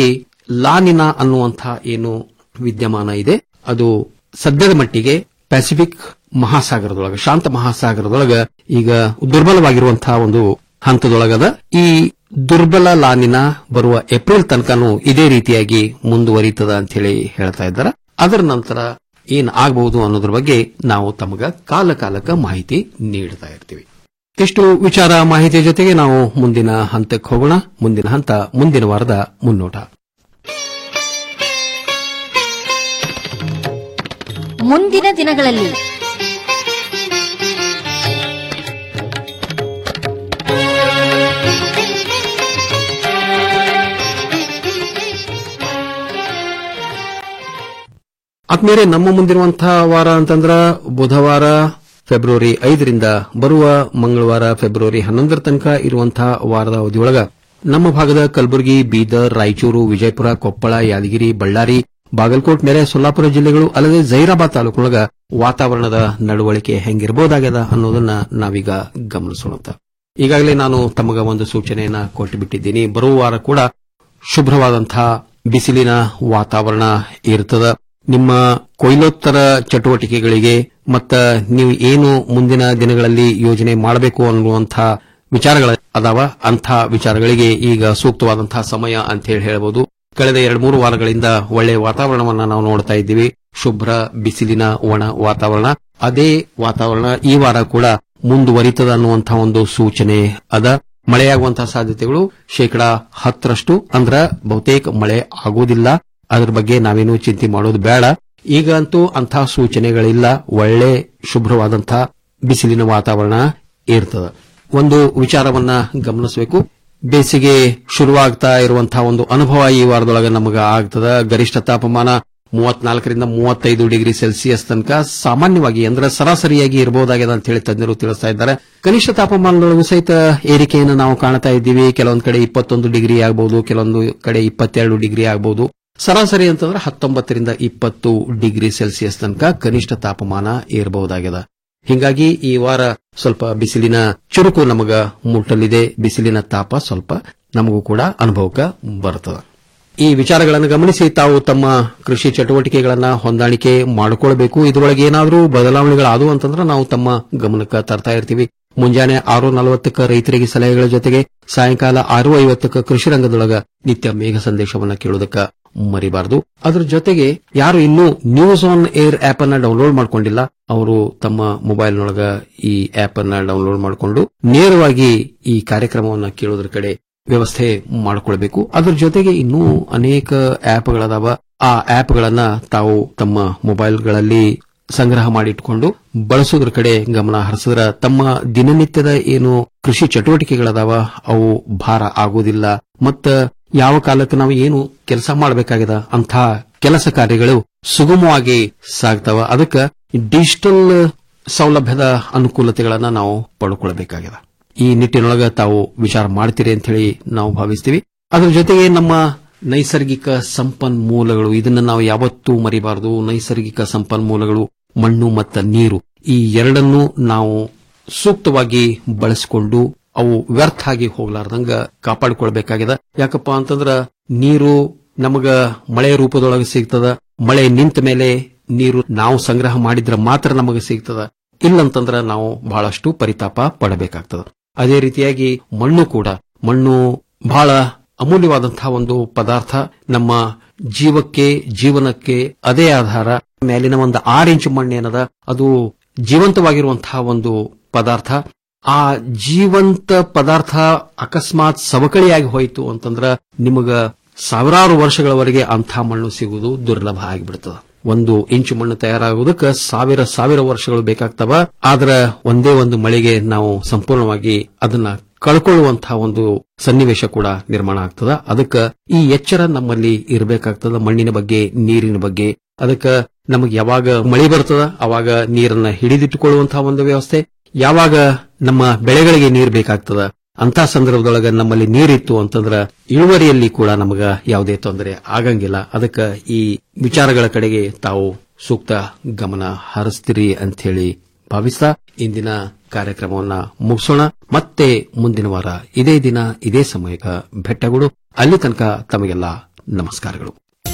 S11: ಲಾನಿನಾ ಅನ್ನುವಂಥ ಏನು ವಿದ್ಯಮಾನ ಇದೆ ಅದು ಸದ್ಯದ ಮಟ್ಟಿಗೆ ಪೆಸಿಫಿಕ್ ಮಹಾಸಾಗರದೊಳಗ ಶಾಂತ ಮಹಾಸಾಗರದೊಳಗ ಈಗ ದುರ್ಬಲವಾಗಿರುವಂತಹ ಒಂದು ಹಂತದೊಳಗದ ಈ ದುರ್ಬಲ ಲಾನಿನ ಬರುವ ಏಪ್ರಿಲ್ ತನಕನೂ ಇದೇ ರೀತಿಯಾಗಿ ಮುಂದುವರಿತದ ಅಂತ ಹೇಳಿ ಹೇಳ್ತಾ ಇದ್ದಾರೆ ಅದರ ನಂತರ ಏನ್ ಆಗಬಹುದು ಅನ್ನೋದ್ರ ಬಗ್ಗೆ ನಾವು ತಮಗ ಕಾಲ ಕಾಲಕ್ಕೆ ಮಾಹಿತಿ ನೀಡ್ತಾ ಇರ್ತೀವಿ ಇಷ್ಟು ವಿಚಾರ ಮಾಹಿತಿಯ ಜೊತೆಗೆ ನಾವು ಮುಂದಿನ ಹಂತಕ್ಕೆ ಹೋಗೋಣ ಮುಂದಿನ ಹಂತ ಮುಂದಿನ ವಾರದ ಮುನ್ನೋಟ
S12: ಮುಂದಿನ ದಿನಗಳಲ್ಲಿ
S11: ಆದ್ಮೇಲೆ ನಮ್ಮ ಮುಂದಿರುವಂತಹ ವಾರ ಅಂತಂದ್ರ ಬುಧವಾರ ಫೆಬ್ರವರಿ ಐದರಿಂದ ಬರುವ ಮಂಗಳವಾರ ಫೆಬ್ರವರಿ ಹನ್ನೊಂದರ ತನಕ ಇರುವಂತಹ ವಾರದ ಅವಧಿಯೊಳಗ ನಮ್ಮ ಭಾಗದ ಕಲಬುರಗಿ ಬೀದರ್ ರಾಯಚೂರು ವಿಜಯಪುರ ಕೊಪ್ಪಳ ಯಾದಗಿರಿ ಬಳ್ಳಾರಿ ಬಾಗಲಕೋಟ್ ನೆರೆ ಸೊಲ್ಲಾಪುರ ಜಿಲ್ಲೆಗಳು ಅಲ್ಲದೆ ಜೈರಾಬಾದ್ ತಾಲೂಕಿನೊಳಗ ವಾತಾವರಣದ ನಡವಳಿಕೆ ಹೆಂಗಿರಬಹುದಾಗ್ಯದ ಅನ್ನೋದನ್ನ ನಾವೀಗ ಗಮನಿಸೋಣ ಈಗಾಗಲೇ ನಾನು ತಮಗ ಒಂದು ಸೂಚನೆಯನ್ನ ಕೊಟ್ಟು ಬಿಟ್ಟಿದ್ದೀನಿ ಬರುವ ವಾರ ಕೂಡ ಶುಭ್ರವಾದಂತಹ ಬಿಸಿಲಿನ ವಾತಾವರಣ ಇರ್ತದ ನಿಮ್ಮ ಕೊಯ್ಲೋತ್ತರ ಚಟುವಟಿಕೆಗಳಿಗೆ ಮತ್ತ ನೀವು ಏನು ಮುಂದಿನ ದಿನಗಳಲ್ಲಿ ಯೋಜನೆ ಮಾಡಬೇಕು ಅನ್ನುವಂತಹ ವಿಚಾರಗಳ ಅದಾವ ಅಂಥ ವಿಚಾರಗಳಿಗೆ ಈಗ ಸೂಕ್ತವಾದಂತಹ ಸಮಯ ಅಂತ ಹೇಳಿ ಹೇಳಬಹುದು ಕಳೆದ ಎರಡು ಮೂರು ವಾರಗಳಿಂದ ಒಳ್ಳೆಯ ವಾತಾವರಣವನ್ನ ನಾವು ನೋಡ್ತಾ ಇದ್ದೀವಿ ಶುಭ್ರ ಬಿಸಿಲಿನ ಒಣ ವಾತಾವರಣ ಅದೇ ವಾತಾವರಣ ಈ ವಾರ ಕೂಡ ಮುಂದುವರಿತದ ಅನ್ನುವಂತಹ ಒಂದು ಸೂಚನೆ ಅದ ಮಳೆಯಾಗುವಂತಹ ಸಾಧ್ಯತೆಗಳು ಶೇಕಡಾ ಹತ್ತರಷ್ಟು ಅಂದ್ರ ಬಹುತೇಕ ಮಳೆ ಆಗುವುದಿಲ್ಲ ಅದ್ರ ಬಗ್ಗೆ ನಾವೇನು ಚಿಂತೆ ಮಾಡೋದು ಬೇಡ ಈಗ ಅಂತೂ ಅಂತಹ ಸೂಚನೆಗಳಿಲ್ಲ ಒಳ್ಳೆ ಶುಭ್ರವಾದಂತಹ ಬಿಸಿಲಿನ ವಾತಾವರಣ ಇರ್ತದ ಒಂದು ವಿಚಾರವನ್ನ ಗಮನಿಸಬೇಕು ಬೇಸಿಗೆ ಶುರುವಾಗ್ತಾ ಇರುವಂತಹ ಒಂದು ಅನುಭವ ಈ ವಾರದೊಳಗೆ ನಮಗ ಆಗ್ತದ ಗರಿಷ್ಠ ತಾಪಮಾನ ಮೂವತ್ನಾಲ್ಕರಿಂದ ಮೂವತ್ತೈದು ಡಿಗ್ರಿ ಸೆಲ್ಸಿಯಸ್ ತನಕ ಸಾಮಾನ್ಯವಾಗಿ ಅಂದ್ರೆ ಸರಾಸರಿಯಾಗಿ ಇರಬಹುದಾಗಿದೆ ಅಂತ ಹೇಳಿ ತಜ್ಞರು ತಿಳಿಸ್ತಾ ಇದ್ದಾರೆ ಕನಿಷ್ಠ ತಾಪಮಾನದೊಳಗೂ ಸಹಿತ ಏರಿಕೆಯನ್ನು ನಾವು ಕಾಣ್ತಾ ಇದ್ದೀವಿ ಕೆಲವೊಂದು ಕಡೆ ಇಪ್ಪತ್ತೊಂದು ಡಿಗ್ರಿ ಆಗಬಹುದು ಕೆಲವೊಂದು ಕಡೆ ಇಪ್ಪತ್ತೆರಡು ಡಿಗ್ರಿ ಆಗಬಹುದು ಸರಾಸರಿ ಅಂತಂದ್ರೆ ಹತ್ತೊಂಬತ್ತರಿಂದ ಇಪ್ಪತ್ತು ಡಿಗ್ರಿ ಸೆಲ್ಸಿಯಸ್ ತನಕ ಕನಿಷ್ಠ ತಾಪಮಾನ ಇರಬಹುದಾಗಿದೆ ಹಿಂಗಾಗಿ ಈ ವಾರ ಸ್ವಲ್ಪ ಬಿಸಿಲಿನ ಚುರುಕು ನಮಗ ಮುಟ್ಟಲಿದೆ ಬಿಸಿಲಿನ ತಾಪ ಸ್ವಲ್ಪ ನಮಗೂ ಕೂಡ ಅನುಭವಕ್ಕೆ ಬರುತ್ತದೆ ಈ ವಿಚಾರಗಳನ್ನು ಗಮನಿಸಿ ತಾವು ತಮ್ಮ ಕೃಷಿ ಚಟುವಟಿಕೆಗಳನ್ನ ಹೊಂದಾಣಿಕೆ ಮಾಡಿಕೊಳ್ಬೇಕು ಇದರೊಳಗೆ ಏನಾದರೂ ಬದಲಾವಣೆಗಳಾದವು ಅಂತಂದ್ರೆ ನಾವು ತಮ್ಮ ಗಮನಕ್ಕೆ ತರ್ತಾ ಇರ್ತೀವಿ ಮುಂಜಾನೆ ಆರು ನಲವತ್ತಕ್ಕ ರೈತರಿಗೆ ಸಲಹೆಗಳ ಜೊತೆಗೆ ಸಾಯಂಕಾಲ ಆರು ಐವತ್ತಕ್ಕ ಕೃಷಿ ರಂಗದೊಳಗ ನಿತ್ಯ ಮೇಘ ಸಂದೇಶವನ್ನ ಕೇಳೋದಕ್ಕ ಮರಿಬಾರದು ಅದ್ರ ಜೊತೆಗೆ ಯಾರು ಇನ್ನೂ ನ್ಯೂಸ್ ಆನ್ ಏರ್ ಆಪ್ ಅನ್ನ ಡೌನ್ಲೋಡ್ ಮಾಡ್ಕೊಂಡಿಲ್ಲ ಅವರು ತಮ್ಮ ಮೊಬೈಲ್ನೊಳಗ ಈ ಆಪ್ ಅನ್ನ ಡೌನ್ಲೋಡ್ ಮಾಡಿಕೊಂಡು ನೇರವಾಗಿ ಈ ಕಾರ್ಯಕ್ರಮವನ್ನ ಕೇಳೋದ್ರ ಕಡೆ ವ್ಯವಸ್ಥೆ ಮಾಡಿಕೊಳ್ಬೇಕು ಅದ್ರ ಜೊತೆಗೆ ಇನ್ನೂ ಅನೇಕ ಆಪ್ಗಳದಾವ ಆ ಆಪ್ಗಳನ್ನ ತಾವು ತಮ್ಮ ಮೊಬೈಲ್ಗಳಲ್ಲಿ ಸಂಗ್ರಹ ಮಾಡಿಟ್ಕೊಂಡು ಬಳಸೋದ್ರ ಕಡೆ ಗಮನ ಹರಿಸಿದ್ರ ತಮ್ಮ ದಿನನಿತ್ಯದ ಏನು ಕೃಷಿ ಚಟುವಟಿಕೆಗಳದಾವ ಅವು ಭಾರ ಆಗೋದಿಲ್ಲ ಮತ್ತ ಯಾವ ಕಾಲಕ್ಕೆ ನಾವು ಏನು ಕೆಲಸ ಮಾಡಬೇಕಾಗಿದೆ ಅಂಥ ಕೆಲಸ ಕಾರ್ಯಗಳು ಸುಗಮವಾಗಿ ಸಾಗ್ತಾವ ಅದಕ್ಕೆ ಡಿಜಿಟಲ್ ಸೌಲಭ್ಯದ ಅನುಕೂಲತೆಗಳನ್ನ ನಾವು ಪಡ್ಕೊಳ್ಬೇಕಾಗಿದೆ ಈ ನಿಟ್ಟಿನೊಳಗ ತಾವು ವಿಚಾರ ಮಾಡ್ತೀರಿ ಅಂತ ಹೇಳಿ ನಾವು ಭಾವಿಸ್ತೀವಿ ಅದರ ಜೊತೆಗೆ ನಮ್ಮ ನೈಸರ್ಗಿಕ ಸಂಪನ್ಮೂಲಗಳು ಇದನ್ನ ನಾವು ಯಾವತ್ತೂ ಮರಿಬಾರದು ನೈಸರ್ಗಿಕ ಸಂಪನ್ಮೂಲಗಳು ಮಣ್ಣು ಮತ್ತು ನೀರು ಈ ಎರಡನ್ನೂ ನಾವು ಸೂಕ್ತವಾಗಿ ಬಳಸಿಕೊಂಡು ಅವು ವ್ಯರ್ಥ ಆಗಿ ಹೋಗ್ಲಾರ್ದಂಗ ಕಾಪಾಡಿಕೊಳ್ಬೇಕಾಗಿದೆ ಯಾಕಪ್ಪ ಅಂತಂದ್ರ ನೀರು ನಮಗ ಮಳೆ ರೂಪದೊಳಗೆ ಸಿಗ್ತದ ಮಳೆ ನಿಂತ ಮೇಲೆ ನೀರು ನಾವು ಸಂಗ್ರಹ ಮಾಡಿದ್ರೆ ಮಾತ್ರ ನಮಗೆ ಸಿಗ್ತದ ಇಲ್ಲಂತಂದ್ರ ನಾವು ಬಹಳಷ್ಟು ಪರಿತಾಪ ಪಡಬೇಕಾಗ್ತದ ಅದೇ ರೀತಿಯಾಗಿ ಮಣ್ಣು ಕೂಡ ಮಣ್ಣು ಬಹಳ ಅಮೂಲ್ಯವಾದಂತಹ ಒಂದು ಪದಾರ್ಥ ನಮ್ಮ ಜೀವಕ್ಕೆ ಜೀವನಕ್ಕೆ ಅದೇ ಆಧಾರ ಮೇಲಿನ ಒಂದು ಆರು ಇಂಚು ಮಣ್ಣೇನದ ಅದು ಜೀವಂತವಾಗಿರುವಂತಹ ಒಂದು ಪದಾರ್ಥ ಆ ಜೀವಂತ ಪದಾರ್ಥ ಅಕಸ್ಮಾತ್ ಸವಕಳಿಯಾಗಿ ಹೋಯಿತು ಅಂತಂದ್ರ ನಿಮಗ ಸಾವಿರಾರು ವರ್ಷಗಳವರೆಗೆ ಅಂಥ ಮಣ್ಣು ಸಿಗುವುದು ದುರ್ಲಭ ಆಗಿಬಿಡ್ತದ ಒಂದು ಇಂಚು ಮಣ್ಣು ತಯಾರಾಗುವುದಕ್ಕೆ ಸಾವಿರ ಸಾವಿರ ವರ್ಷಗಳು ಬೇಕಾಗ್ತವ ಆದ್ರ ಒಂದೇ ಒಂದು ಮಳೆಗೆ ನಾವು ಸಂಪೂರ್ಣವಾಗಿ ಅದನ್ನ ಕಳ್ಕೊಳ್ಳುವಂತಹ ಒಂದು ಸನ್ನಿವೇಶ ಕೂಡ ನಿರ್ಮಾಣ ಆಗ್ತದ ಅದಕ್ಕೆ ಈ ಎಚ್ಚರ ನಮ್ಮಲ್ಲಿ ಇರಬೇಕಾಗ್ತದ ಮಣ್ಣಿನ ಬಗ್ಗೆ ನೀರಿನ ಬಗ್ಗೆ ಅದಕ್ಕೆ ನಮಗೆ ಯಾವಾಗ ಮಳೆ ಬರ್ತದ ಅವಾಗ ನೀರನ್ನ ಹಿಡಿದಿಟ್ಟುಕೊಳ್ಳುವಂತಹ ಒಂದು ವ್ಯವಸ್ಥೆ ಯಾವಾಗ ನಮ್ಮ ಬೆಳೆಗಳಿಗೆ ನೀರು ಬೇಕಾಗ್ತದ ಅಂತ ಸಂದರ್ಭದೊಳಗ ನಮ್ಮಲ್ಲಿ ನೀರಿತ್ತು ಅಂತಂದ್ರ ಇಳುವರಿಯಲ್ಲಿ ಕೂಡ ನಮಗ ಯಾವುದೇ ತೊಂದರೆ ಆಗಂಗಿಲ್ಲ ಅದಕ್ಕೆ ಈ ವಿಚಾರಗಳ ಕಡೆಗೆ ತಾವು ಸೂಕ್ತ ಗಮನ ಹರಿಸ್ತೀರಿ ಅಂತ ಹೇಳಿ ಭಾವಿಸ್ತಾ ಇಂದಿನ ಕಾರ್ಯಕ್ರಮವನ್ನ ಮುಗಿಸೋಣ ಮತ್ತೆ ಮುಂದಿನ ವಾರ ಇದೇ ದಿನ ಇದೇ ಸಮಯಕ್ಕೆ ಭೆಟ್ಟಗಳು ಅಲ್ಲಿ ತನಕ ತಮಗೆಲ್ಲ ನಮಸ್ಕಾರಗಳು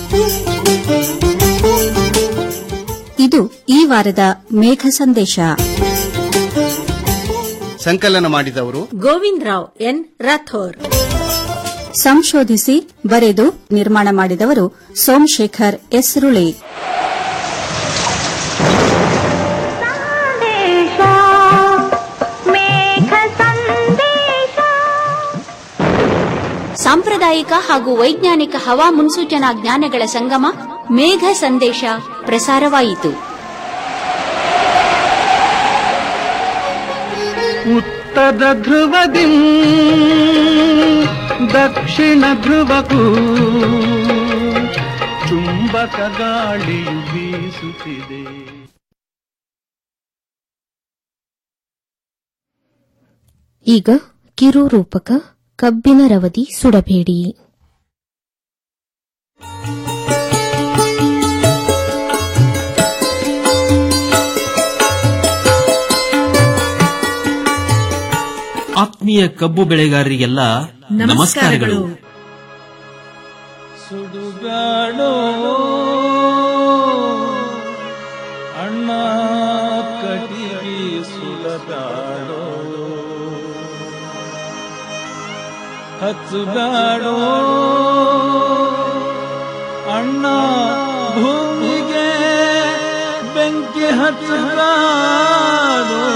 S13: ಇದು ಈ ವಾರದ ಮೇಘ ಸಂದೇಶ
S14: ಸಂಕಲನ ಮಾಡಿದವರು
S15: ಗೋವಿಂದ್ ರಾವ್ ಎನ್ ರಾಥೋರ್
S13: ಸಂಶೋಧಿಸಿ ಬರೆದು ನಿರ್ಮಾಣ ಮಾಡಿದವರು ಸೋಮಶೇಖರ್ ಎಸ್ ರುಳಿ
S6: ಸಾಂಪ್ರದಾಯಿಕ ಹಾಗೂ ವೈಜ್ಞಾನಿಕ ಹವಾ ಮುನ್ಸೂಚನಾ ಜ್ಞಾನಗಳ ಸಂಗಮ ಮೇಘ ಸಂದೇಶ ಪ್ರಸಾರವಾಯಿತು
S10: ಉತ್ತರ ಧ್ರುವದಿ ದಕ್ಷಿಣ ಧ್ರುವಕ್ಕೂ ಚುಂಬಕ ಗಾಳಿಯು ಬೀಸುತ್ತಿದೆ
S1: ಈಗ ಕಿರು ರೂಪಕ ಕಬ್ಬಿನ ರವದಿ ಸುಡಬೇಡಿ
S11: ಆತ್ಮೀಯ ಕಬ್ಬು ಬೆಳೆಗಾರರಿಗೆಲ್ಲ ನಮಸ್ಕಾರಗಳು
S10: ಸುಡುಗಾಡೋ ಅಣ್ಣ ಕಟಿಗೆ ಸುಡತಾಡೋ ಹಚ್ಚುಗಾಡೋ ಅಣ್ಣ ಭೂಮಿಗೆ ಬೆಂಕಿ ಹಚ್ಚುಗಾಡೋ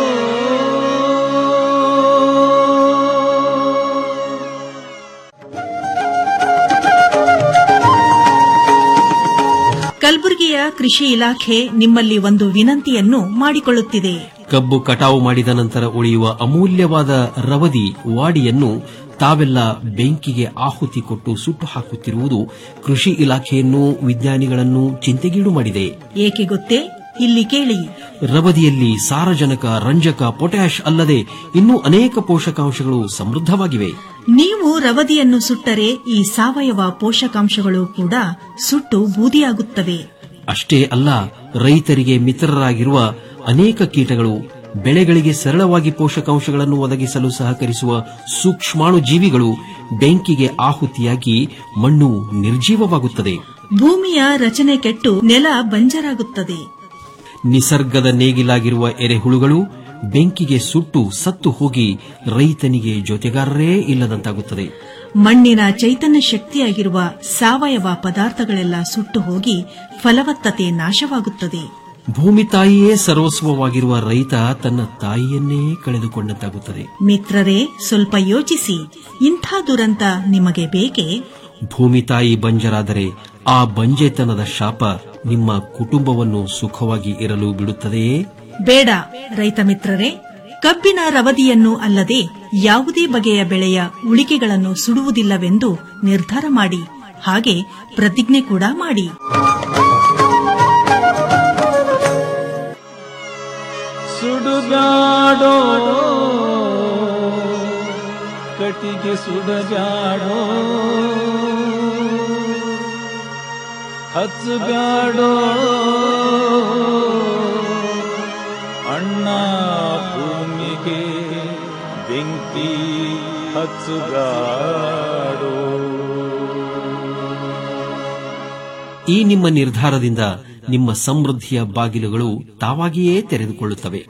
S16: ಕಲಬುರಗಿಯ ಕೃಷಿ ಇಲಾಖೆ ನಿಮ್ಮಲ್ಲಿ ಒಂದು ವಿನಂತಿಯನ್ನು ಮಾಡಿಕೊಳ್ಳುತ್ತಿದೆ
S11: ಕಬ್ಬು ಕಟಾವು ಮಾಡಿದ ನಂತರ ಉಳಿಯುವ ಅಮೂಲ್ಯವಾದ ರವದಿ ವಾಡಿಯನ್ನು ತಾವೆಲ್ಲ ಬೆಂಕಿಗೆ ಆಹುತಿ ಕೊಟ್ಟು ಸುಟ್ಟು ಹಾಕುತ್ತಿರುವುದು ಕೃಷಿ ಇಲಾಖೆಯನ್ನು ವಿಜ್ಞಾನಿಗಳನ್ನು ಚಿಂತೆಗೀಡು ಮಾಡಿದೆ
S16: ಏಕೆ ಗೊತ್ತೇ ಇಲ್ಲಿ ಕೇಳಿ
S11: ರವದಿಯಲ್ಲಿ ಸಾರಜನಕ ರಂಜಕ ಪೊಟ್ಯಾಷ್ ಅಲ್ಲದೆ ಇನ್ನೂ ಅನೇಕ ಪೋಷಕಾಂಶಗಳು ಸಮೃದ್ಧವಾಗಿವೆ
S16: ನೀವು ರವದಿಯನ್ನು ಸುಟ್ಟರೆ ಈ ಸಾವಯವ ಪೋಷಕಾಂಶಗಳು ಕೂಡ ಸುಟ್ಟು ಬೂದಿಯಾಗುತ್ತವೆ
S11: ಅಷ್ಟೇ ಅಲ್ಲ ರೈತರಿಗೆ ಮಿತ್ರರಾಗಿರುವ ಅನೇಕ ಕೀಟಗಳು ಬೆಳೆಗಳಿಗೆ ಸರಳವಾಗಿ ಪೋಷಕಾಂಶಗಳನ್ನು ಒದಗಿಸಲು ಸಹಕರಿಸುವ ಸೂಕ್ಷ್ಮಾಣು ಜೀವಿಗಳು ಬೆಂಕಿಗೆ ಆಹುತಿಯಾಗಿ ಮಣ್ಣು ನಿರ್ಜೀವವಾಗುತ್ತದೆ
S16: ಭೂಮಿಯ ರಚನೆ ಕೆಟ್ಟು ನೆಲ ಬಂಜರಾಗುತ್ತದೆ
S11: ನಿಸರ್ಗದ ನೇಗಿಲಾಗಿರುವ ಎರೆಹುಳುಗಳು ಬೆಂಕಿಗೆ ಸುಟ್ಟು ಸತ್ತು ಹೋಗಿ ರೈತನಿಗೆ ಜೊತೆಗಾರರೇ ಇಲ್ಲದಂತಾಗುತ್ತದೆ
S16: ಮಣ್ಣಿನ ಚೈತನ್ಯ ಶಕ್ತಿಯಾಗಿರುವ ಸಾವಯವ ಪದಾರ್ಥಗಳೆಲ್ಲ ಸುಟ್ಟು ಹೋಗಿ ಫಲವತ್ತತೆ ನಾಶವಾಗುತ್ತದೆ
S11: ಭೂಮಿ ತಾಯಿಯೇ ಸರ್ವಸ್ವವಾಗಿರುವ ರೈತ ತನ್ನ ತಾಯಿಯನ್ನೇ ಕಳೆದುಕೊಂಡಂತಾಗುತ್ತದೆ
S16: ಮಿತ್ರರೇ ಸ್ವಲ್ಪ ಯೋಚಿಸಿ ಇಂಥ ದುರಂತ ನಿಮಗೆ ಬೇಕೇ
S11: ಭೂಮಿ ತಾಯಿ ಬಂಜರಾದರೆ ಆ ಬಂಜೆತನದ ಶಾಪ ನಿಮ್ಮ ಕುಟುಂಬವನ್ನು ಸುಖವಾಗಿ ಇರಲು ಬಿಡುತ್ತದೆಯೇ
S16: ಬೇಡ ರೈತ ಮಿತ್ರರೇ ಕಬ್ಬಿನ ರವದಿಯನ್ನು ಅಲ್ಲದೆ ಯಾವುದೇ ಬಗೆಯ ಬೆಳೆಯ ಉಳಿಕೆಗಳನ್ನು ಸುಡುವುದಿಲ್ಲವೆಂದು ನಿರ್ಧಾರ ಮಾಡಿ ಹಾಗೆ ಪ್ರತಿಜ್ಞೆ ಕೂಡ ಮಾಡಿ
S10: ಸುಡುಗಾಡೋ ಕಟಿಗೆ ಸುಡಗಾಡೋ ಹಚ್ಚುಗಾಡೋ ಅಣ್ಣ ಭೂಮಿಗೆ ಬೆಂಕಿ ಹಚ್ಚುಗಾಡೋ
S11: ಈ ನಿಮ್ಮ ನಿರ್ಧಾರದಿಂದ ನಿಮ್ಮ ಸಮೃದ್ಧಿಯ ಬಾಗಿಲುಗಳು ತಾವಾಗಿಯೇ ತೆರೆದುಕೊಳ್ಳುತ್ತವೆ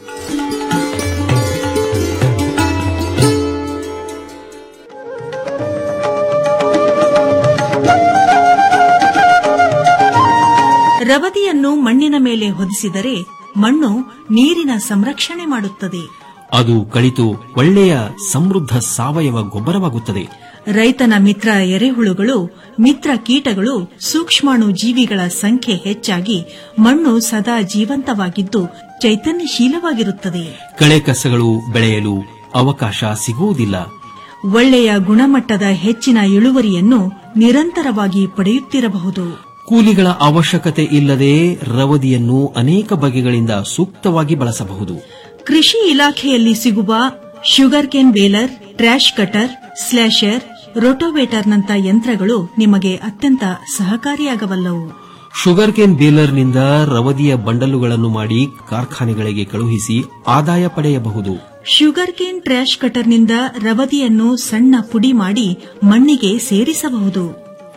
S16: ರವದಿಯನ್ನು ಮಣ್ಣಿನ ಮೇಲೆ ಹೊದಿಸಿದರೆ ಮಣ್ಣು ನೀರಿನ ಸಂರಕ್ಷಣೆ ಮಾಡುತ್ತದೆ
S11: ಅದು ಕಳಿತು ಒಳ್ಳೆಯ ಸಮೃದ್ಧ ಸಾವಯವ ಗೊಬ್ಬರವಾಗುತ್ತದೆ
S16: ರೈತನ ಮಿತ್ರ ಎರೆಹುಳುಗಳು ಮಿತ್ರ ಕೀಟಗಳು ಸೂಕ್ಷ್ಮಾಣು ಜೀವಿಗಳ ಸಂಖ್ಯೆ ಹೆಚ್ಚಾಗಿ ಮಣ್ಣು ಸದಾ ಜೀವಂತವಾಗಿದ್ದು ಚೈತನ್ಯಶೀಲವಾಗಿರುತ್ತದೆ
S11: ಕಳೆ ಕಸಗಳು ಬೆಳೆಯಲು ಅವಕಾಶ ಸಿಗುವುದಿಲ್ಲ
S16: ಒಳ್ಳೆಯ ಗುಣಮಟ್ಟದ ಹೆಚ್ಚಿನ ಇಳುವರಿಯನ್ನು ನಿರಂತರವಾಗಿ ಪಡೆಯುತ್ತಿರಬಹುದು
S11: ಕೂಲಿಗಳ ಅವಶ್ಯಕತೆ ಇಲ್ಲದೆ ರವದಿಯನ್ನು ಅನೇಕ ಬಗೆಗಳಿಂದ ಸೂಕ್ತವಾಗಿ ಬಳಸಬಹುದು
S16: ಕೃಷಿ ಇಲಾಖೆಯಲ್ಲಿ ಸಿಗುವ sugar cane baler trash cutter slasher ರೋಟೋವೇಟರ್ನಂತ ಯಂತ್ರಗಳು ನಿಮಗೆ ಅತ್ಯಂತ ಸಹಕಾರಿಯಾಗಬಲ್ಲವು
S11: ಶುಗರ್ ಕೇನ್ ಬೇಲರ್ನಿಂದ ರವದಿಯ ಬಂಡಲುಗಳನ್ನು ಮಾಡಿ ಕಾರ್ಖಾನೆಗಳಿಗೆ ಕಳುಹಿಸಿ ಆದಾಯ ಪಡೆಯಬಹುದು
S16: ಶುಗರ್ ಕೇನ್ ಟ್ರ್ಯಾಶ್ ಕಟರ್ನಿಂದ ರವದಿಯನ್ನು ಸಣ್ಣ ಪುಡಿ ಮಾಡಿ ಮಣ್ಣಿಗೆ ಸೇರಿಸಬಹುದು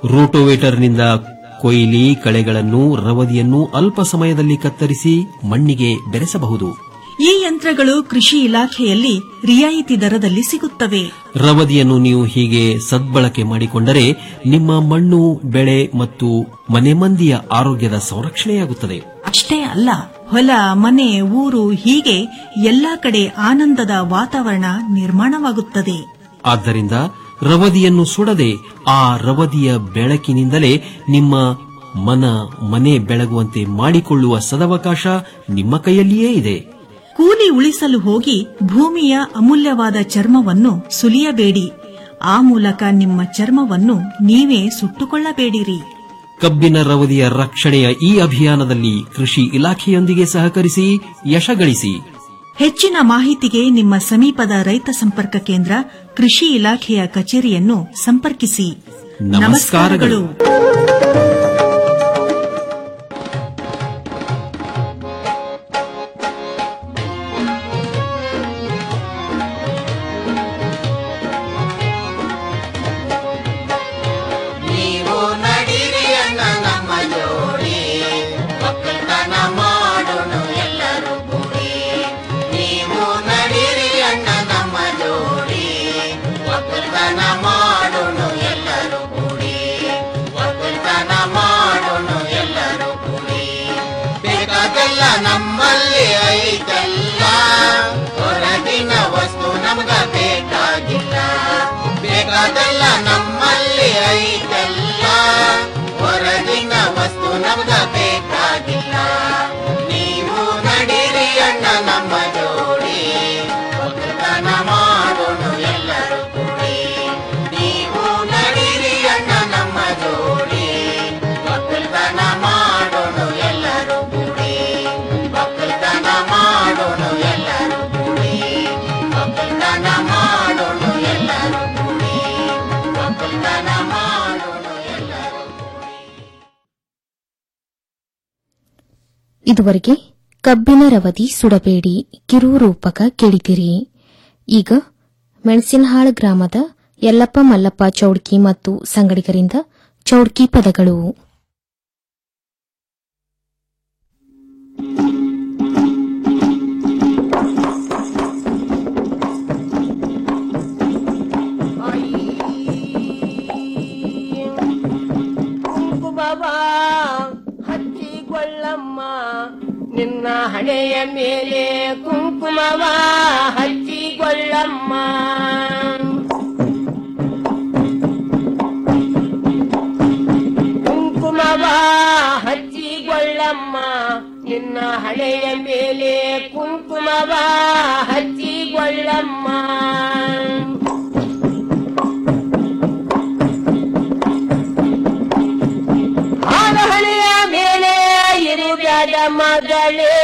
S11: ರೋಟೋವೇಟರ್ನಿಂದ ಕೊಯ್ಲಿ ಕಳೆಗಳನ್ನು ರವದಿಯನ್ನು ಅಲ್ಪ ಸಮಯದಲ್ಲಿ ಕತ್ತರಿಸಿ ಮಣ್ಣಿಗೆ ಬೆರೆಸಬಹುದು
S16: ಈ ಯಂತ್ರಗಳು ಕೃಷಿ ಇಲಾಖೆಯಲ್ಲಿ ರಿಯಾಯಿತಿ ದರದಲ್ಲಿ ಸಿಗುತ್ತವೆ
S11: ರವದಿಯನ್ನು ನೀವು ಹೀಗೆ ಸದ್ಬಳಕೆ ಮಾಡಿಕೊಂಡರೆ ನಿಮ್ಮ ಮಣ್ಣು ಬೆಳೆ ಮತ್ತು ಮನೆ ಮಂದಿಯ ಆರೋಗ್ಯದ ಸಂರಕ್ಷಣೆಯಾಗುತ್ತದೆ
S16: ಅಷ್ಟೇ ಅಲ್ಲ ಹೊಲ ಮನೆ ಊರು ಹೀಗೆ ಎಲ್ಲಾ ಕಡೆ ಆನಂದದ ವಾತಾವರಣ ನಿರ್ಮಾಣವಾಗುತ್ತದೆ
S11: ಆದ್ದರಿಂದ ರವದಿಯನ್ನು ಸುಡದೆ ಆ ರವದಿಯ ಬೆಳಕಿನಿಂದಲೇ ನಿಮ್ಮ ಮನ ಮನೆ ಬೆಳಗುವಂತೆ ಮಾಡಿಕೊಳ್ಳುವ ಸದವಕಾಶ ನಿಮ್ಮ ಕೈಯಲ್ಲಿಯೇ ಇದೆ
S16: ಕೂಲಿ ಉಳಿಸಲು ಹೋಗಿ ಭೂಮಿಯ ಅಮೂಲ್ಯವಾದ ಚರ್ಮವನ್ನು ಸುಲಿಯಬೇಡಿ ಆ ಮೂಲಕ ನಿಮ್ಮ ಚರ್ಮವನ್ನು ನೀವೇ ಸುಟ್ಟುಕೊಳ್ಳಬೇಡಿರಿ
S11: ಕಬ್ಬಿನ ರವದಿಯ ರಕ್ಷಣೆಯ ಈ ಅಭಿಯಾನದಲ್ಲಿ ಕೃಷಿ ಇಲಾಖೆಯೊಂದಿಗೆ ಸಹಕರಿಸಿ ಯಶಗಳಿಸಿ
S16: ಹೆಚ್ಚಿನ ಮಾಹಿತಿಗೆ ನಿಮ್ಮ ಸಮೀಪದ ರೈತ ಸಂಪರ್ಕ ಕೇಂದ್ರ ಕೃಷಿ ಇಲಾಖೆಯ ಕಚೇರಿಯನ್ನು ಸಂಪರ್ಕಿಸಿ
S11: ನಮಸ್ಕಾರಗಳು
S2: ನೀವು ನಡೀರಿ ಅಣ್ಣ ನಮ್ಮ ಜೋಡಿ ಒಕ್ಕಲ್ತನ ಮಾಡೋಣ ಎಲ್ಲರೂ ಕೂಡಿ ನೀವು ನಡೀರಿ ಅಣ್ಣ ನಮ್ಮ ಜೋಡಿ ಒಕ್ಕಲ್ತನ ಮಾಡೋಣ ಎಲ್ಲರೂ ಕೂಡಿ ಒಕ್ಕಲ್ತನ ಮಾಡೋಣ ಎಲ್ಲರೂ ಕೂಡಿ ಬೇಕಾದೆಲ್ಲ ನಮ್ಮಲ್ಲಿ ಐತಲ್ಲ ಹೊರಗಿನ ವಸ್ತು ನಮ್ಗ ಬೇಕಾಗಿಲ್ಲ ಬೇಕಾದೆಲ್ಲ ನಮ್ಮಲ್ಲಿ ಐತಲ್ಲ ಹೊರಗಿನ ವಸ್ತು ನಮ್ಗ ಬೇಕಾಗಿಲ್ಲ ನೀವು ನಡೀರಿ ಅಣ್ಣ ನಮ್ಮ ಜೋಡಿ ಒಕ್ಕಲ್ತನ ಮಾಡೋಣ ಎಲ್ಲರೂ ಕೂಡಿ ನೀವು ನಡೀರಿ ಅಣ್ಣ ನಮ್ಮ ಜೋಡಿ ಒಕ್ಕಲ್ತನ ಮಾಡೋಣ ಎಲ್ಲರೂ ಕೂಡಿ ಒಕ್ಕಲ್ತನ ಮಾಡೋಣ ಎಲ್ಲರೂ ಕೂಡಿ ಒಕ್ಕಲ್ತನ ಮಾಡೋಣ ಎಲ್ಲರೂ ಕೂಡಿ ಒಕ್ಕಲ್ತನ ಮಾಡೋಣ ಎಲ್ಲರೂ
S1: ಇದುವರೆಗೆ ಕಬ್ಬಿನ ರವದಿ ಸುಡಬೇಡಿ ಕಿರು ರೂಪಕ ಕೇಳಿದಿರಿ ಈಗ ಮೆಣಸಿನಹಾಳ ಗ್ರಾಮದ ಯಲ್ಲಪ್ಪ ಮಲ್ಲಪ್ಪ ಚೌಡ್ಕಿ ಮತ್ತು ಸಂಗಡಿಗರಿಂದ ಚೌಡ್ಕಿ ಪದಗಳು
S14: ಕುಂಕುಮವ ಹಚ್ಚಿಕೊಳ್ಳಮ್ಮ ನಿನ್ನ ಹಣೆಯ ಮೇಲೆ ಕುಂಕುಮವ ಹಚ್ಚಿಕೊಳ್ಳಮ್ಮ ಕುಂಕುಮವ ಹಚ್ಚಿಕೊಳ್ಳಮ್ಮ ನಿನ್ನ ಹಣೆಯ ಮೇಲೆ ಕುಂಕುಮವ ಹಚ್ಚಿಕೊಳ್ಳಮ್ಮ ಹಾರಹಳೆಯ ಮೇಲೆ ಇರುಗದ ಮಗಳೇ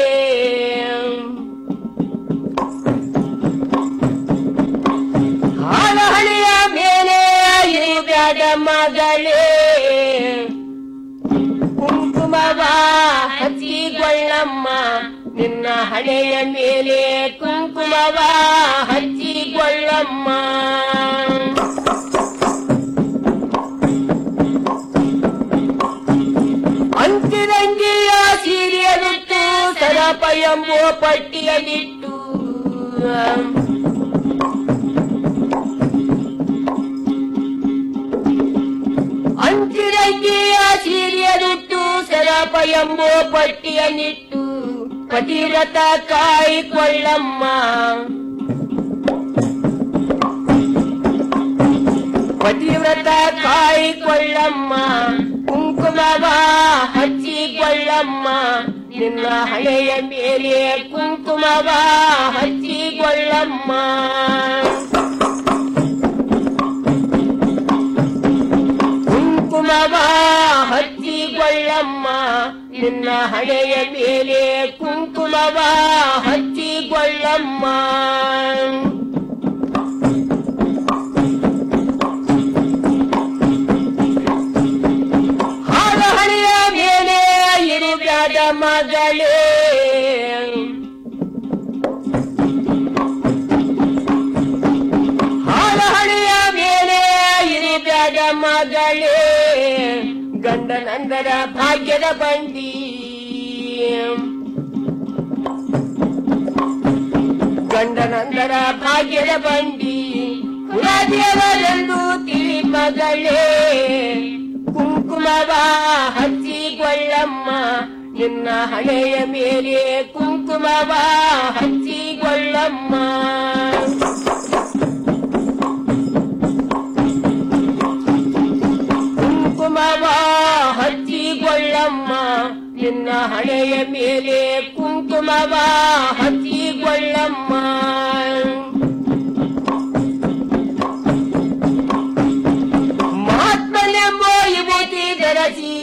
S14: ಹಾರಹಳೆಯ ಮೇಲೆ ಇರುಗದ ಮಗಳೇ ಕುಂಕುಮವ ಹಚ್ಚಿಕೊಳ್ಳಮ್ಮ ನಿನ್ನ ಹಣೆಯ ಮೇಲೆ ಕುಂಕುಮವ ಹಚ್ಚಿಕೊಳ್ಳಮ್ಮ ಅಂತಿರಂಗಿಯ ಸೀರೆಯಲ್ಲಿಟ್ಟು ಸರಪ ಎಂಬುವ ಪಟ್ಟಿಯಲ್ಲಿಟ್ಟು ಅಂತಿರಂಗಿಯ ಸೀರೆಯಲ್ಲಿಟ್ಟು ಸರಪ ಎಂಬುವ ಪಟ್ಟಿಯನ್ನಿಟ್ಟು ಪತಿವ್ರತ ಕಾಯಿಕೊಳ್ಳಮ್ಮ ಪತಿವ್ರತ ಕಾಯಿಕೊಳ್ಳಮ್ಮ ಕುಂಕುಮವ ಹಚ್ಚಿಕೊಳ್ಳಮ್ಮ ನಿನ್ನ ಹಳೆಯ ಮೇಲೆ ಕುಂಕುಮವ ಹಚ್ಚಿಕೊಳ್ಳಮ್ಮ ಕುಂಕುಮವ ಹಚ್ಚಿಕೊಳ್ಳಮ್ಮ ನಿನ್ನ ಹಣೆಯ ಮೇಲೆ ಕುಂಕುಮವ ಹಚ್ಚಿಕೊಳ್ಳಮ್ಮ ಹಾರಹಳೆಯ ಮೇಲೆ ಇರುಗಾದ ಮಗಳೇ ಹಾರಹಳೆಯ ಮೇಲೆ ಇರುಗಾದ ಮಗಳೇ ಗಂಡನಂದರ ಭಾಗ್ಯದ ಬಂಡಿ ಗಂಡನಂದರ ಭಾಗ್ಯದ ಬಂಡಿ ಕುಲದೇವರೆಂದು ತಿಳಿ ಮಗಳೇ ಕುಂಕುಮವ ಹಚ್ಚಿಕೊಳ್ಳಮ್ಮ ನಿನ್ನ ಹಣೆಯ ಮೇಲೆ ಕುಂಕುಮವ ಹಚ್ಚಿಕೊಳ್ಳಮ್ಮ ಕುಂಕುಮವ ಹಚ್ಚಿಕೊಳ್ಳಮ್ಮ ನಿನ್ನ ಹಣೆಯ ಮೇಲೆ ಕುಂಕುಮವ ಹಚ್ಚಿಕೊಳ್ಳಮ್ಮ ಮಹಾತ್ಮನೆಂಬ ವಿಭೂತಿ ಧರಸಿ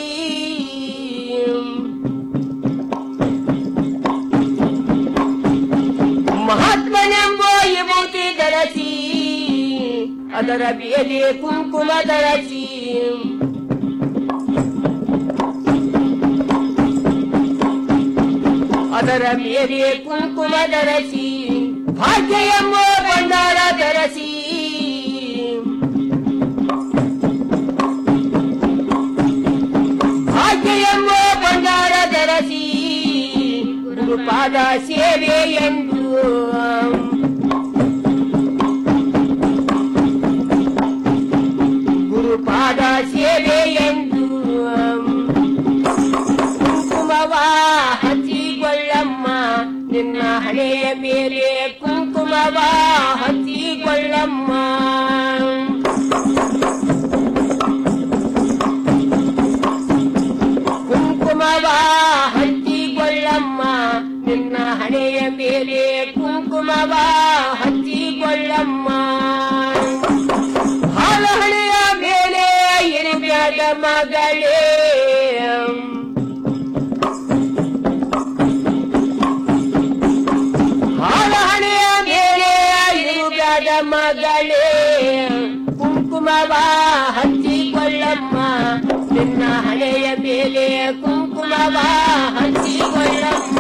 S14: ಮಹಾತ್ಮನೆಂಬ ವಿಭೂತಿ ಧರಸಿ ಅದರ ಬೇರೆ ಕುಂಕುಮ ಧರಸಿ ಅದರ ಮೇಲೆ ಕುಂಕುಮ ಧರಸಿ ಭಾಗ್ಯ ಎಂಬ ಭಂಡಾರ ಧರಸಿ ಭಾಗ್ಯ ಎಂಬ ಭಂಡಾರ ಧರಸಿ ಗುರುಪಾದ ಸೇವೆ ಎಂದು ಗುರುಪಾದ ಸೇವೆ ಎಂದು ಕುಂಕುಮವ ಹಚ್ಚಿಕೊಳ್ಳಮ್ಮ ನಿನ್ನ ಹಣೆಯ ಮೇಲೆ ಕುಂಕುಮವ ಹಚ್ಚಿಕೊಳ್ಳಮ್ಮ ಕುಂಕುಮವ ಹಚ್ಚಿಕೊಳ್ಳಮ್ಮ ನಿನ್ನ ಹಣೆಯ ಮೇಲೆ ಕುಂಕುಮವ ಹಚ್ಚಿಕೊಳ್ಳಮ್ಮ ಹಾಲ ಹಣೆಯ ಮೇಲೆ ಇರುವ್ಯಾದ ಮಗಳೇ ಹಾಲ ಹಣೆಯ ಮೇಲೆ ಇರುವ್ಯಾದ ಮಗಳೇ ಕುಂಕುಮವ ಹಚ್ಚಿಕೊಳ್ಳಮ್ಮ ನಿನ್ನ ಹಣೆಯ ಮೇಲೆ ಕುಂಕುಮವ ಹಚ್ಚಿಕೊಳ್ಳಮ್ಮ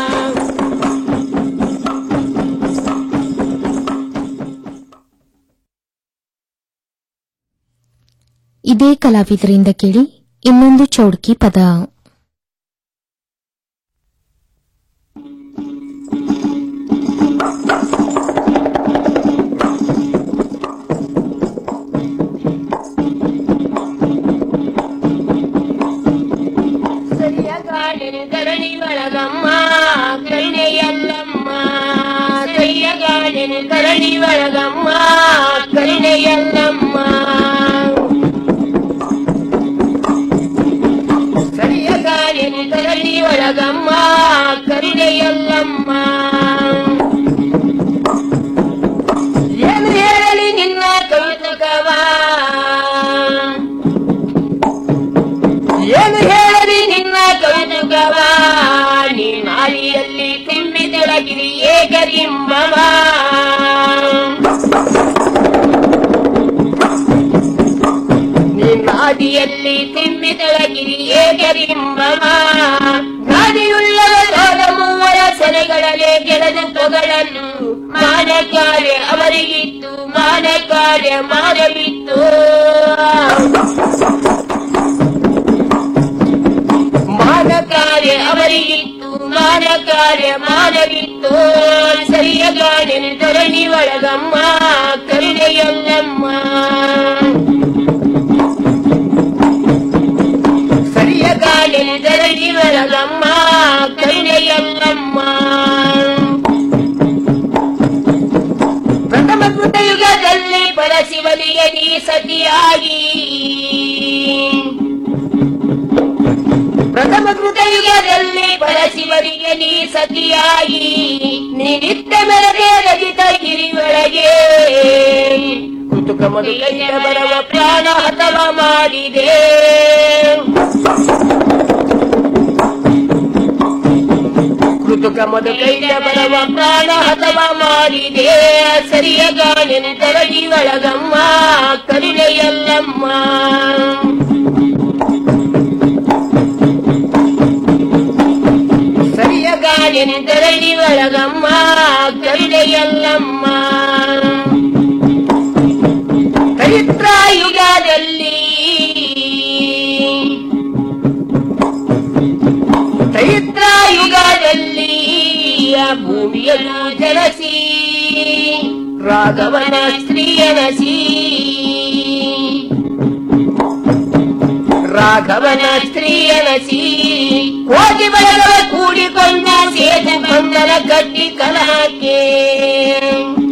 S1: ಇದೇ ಕಲಾವಿದರಿಂದ ಕೇಳಿ ಇನ್ನೊಂದು ಚೌಡ್ಕಿ ಪದ
S14: ಸರಿಯ ಗಾಡಿನ ಧರಣಿ ಒಳಗಮ್ಮ ಕರುಣೆಯಲ್ಲಮ್ಮ ಸರಿಯ ಗಾಡಿನ ಧರಣಿ ಒಳಗಮ್ಮ ಕರುಣೆಯಲ್ಲಮ್ಮ ಸರಿಯ ಗಾಡಿನ ಧರಣಿ ಒಳಗಮ್ಮ ಕರುಣೆಯಲ್ಲಮ್ಮ ಏನು ಹೇಳಲಿ ನಿನ್ನ ಕೌತುಕವಾ ಏನು ಹೇಳಲಿ ನಿನ್ನ ಕೌತುಕವ ನೀ ನಾಲಿಯಲ್ಲಿ ತುಂಬಿದೊಳಗಿರಿ ಏಕರಿಂಬವ ನೀ ನಾದಿಯಲ್ಲಿ ತುಂಬಿದೊಳಗಿರಿ ಏಕರಿಂಬವ ನಾದಿಯುಳ್ಳವರಾದ ಮೂವರ ಸೆರೆಗಳಲ್ಲೇ ಗೆಳೆದ ತೊಗಳನ್ನು ಮಾನ ಕಾರ್ಯ ಅವರಿಗಿತ್ತು ಮಾನ ಕಾರ್ಯ ಮಾಡಬಿತ್ತು ಮಾನ ಕಾರ್ಯ ಅವರಿಗಿತ್ತು ಮಾನ ಕಾರ್ಯ ಮಾನವಿತ್ತು ಸರಿಯ ಗಾಡಿನ ಧರಣಿ ಒಳಗಮ್ಮ ಕರುಣೆಯಲ್ಲಮ್ಮ ಸರಿಯ ಗಾಡಿನ ಧರಣಿ ಒಳಗಮ್ಮ ಕರುಣೆಯಲ್ಲಮ್ಮ ಪ್ರಥಮ ಕೃತಯುಗದಲ್ಲಿ ಪರಶಿವನಿಗೆ ನೀ ಸತಿಯಾಗಿ ಪ್ರಥಮ ಕೃತಯುಗದಲ್ಲಿ ಪರಶಿವನಿಗೆ ನೀ ಸತಿಯಾಗಿ ನೀ ನಿತ್ಯ ಮೆರದೆ ರಜಿತ ಗಿರಿಯೊಳಗೆ ಕುತುಕ ಮಧುಕೈಯ ಬರವ ಪ್ರಾಣ ಹತವ ಮಾಡಿದೆ ಕೃತುಕ ಮಧುಕೈಯ ಬರವ ಪ್ರಾಣ ಹತವ ಮಾಡಿದೆ ಸರಿಯ ಗಾಣಿನ ತರಗಿ ಒಳಗಮ್ಮ ಕರುಣೆಯಲ್ಲಮ್ಮ ಸರಿಯ ಗಾಳಿನ ಧರಣಿ ಒಳಗಮ್ಮ ಕರುಣೆಯಲ್ಲಮ್ಮ ಚರಿತ್ರ ಯುಗದಲ್ಲಿ ಭೂಮಿಯಲ್ಲೂ ಜಲಸಿ ರಾಘವನ ಸ್ತ್ರೀಯನಸಿ ರಾಘವನ ಸ್ತ್ರೀಯನಸಿ ಕೋಟಿ ಬಲಗಳ ಕೂಡಿಕೊಂಡ ಸೇತು ಬಂಧನ ಕಟ್ಟಿ ಕಲಹಕ್ಕೆ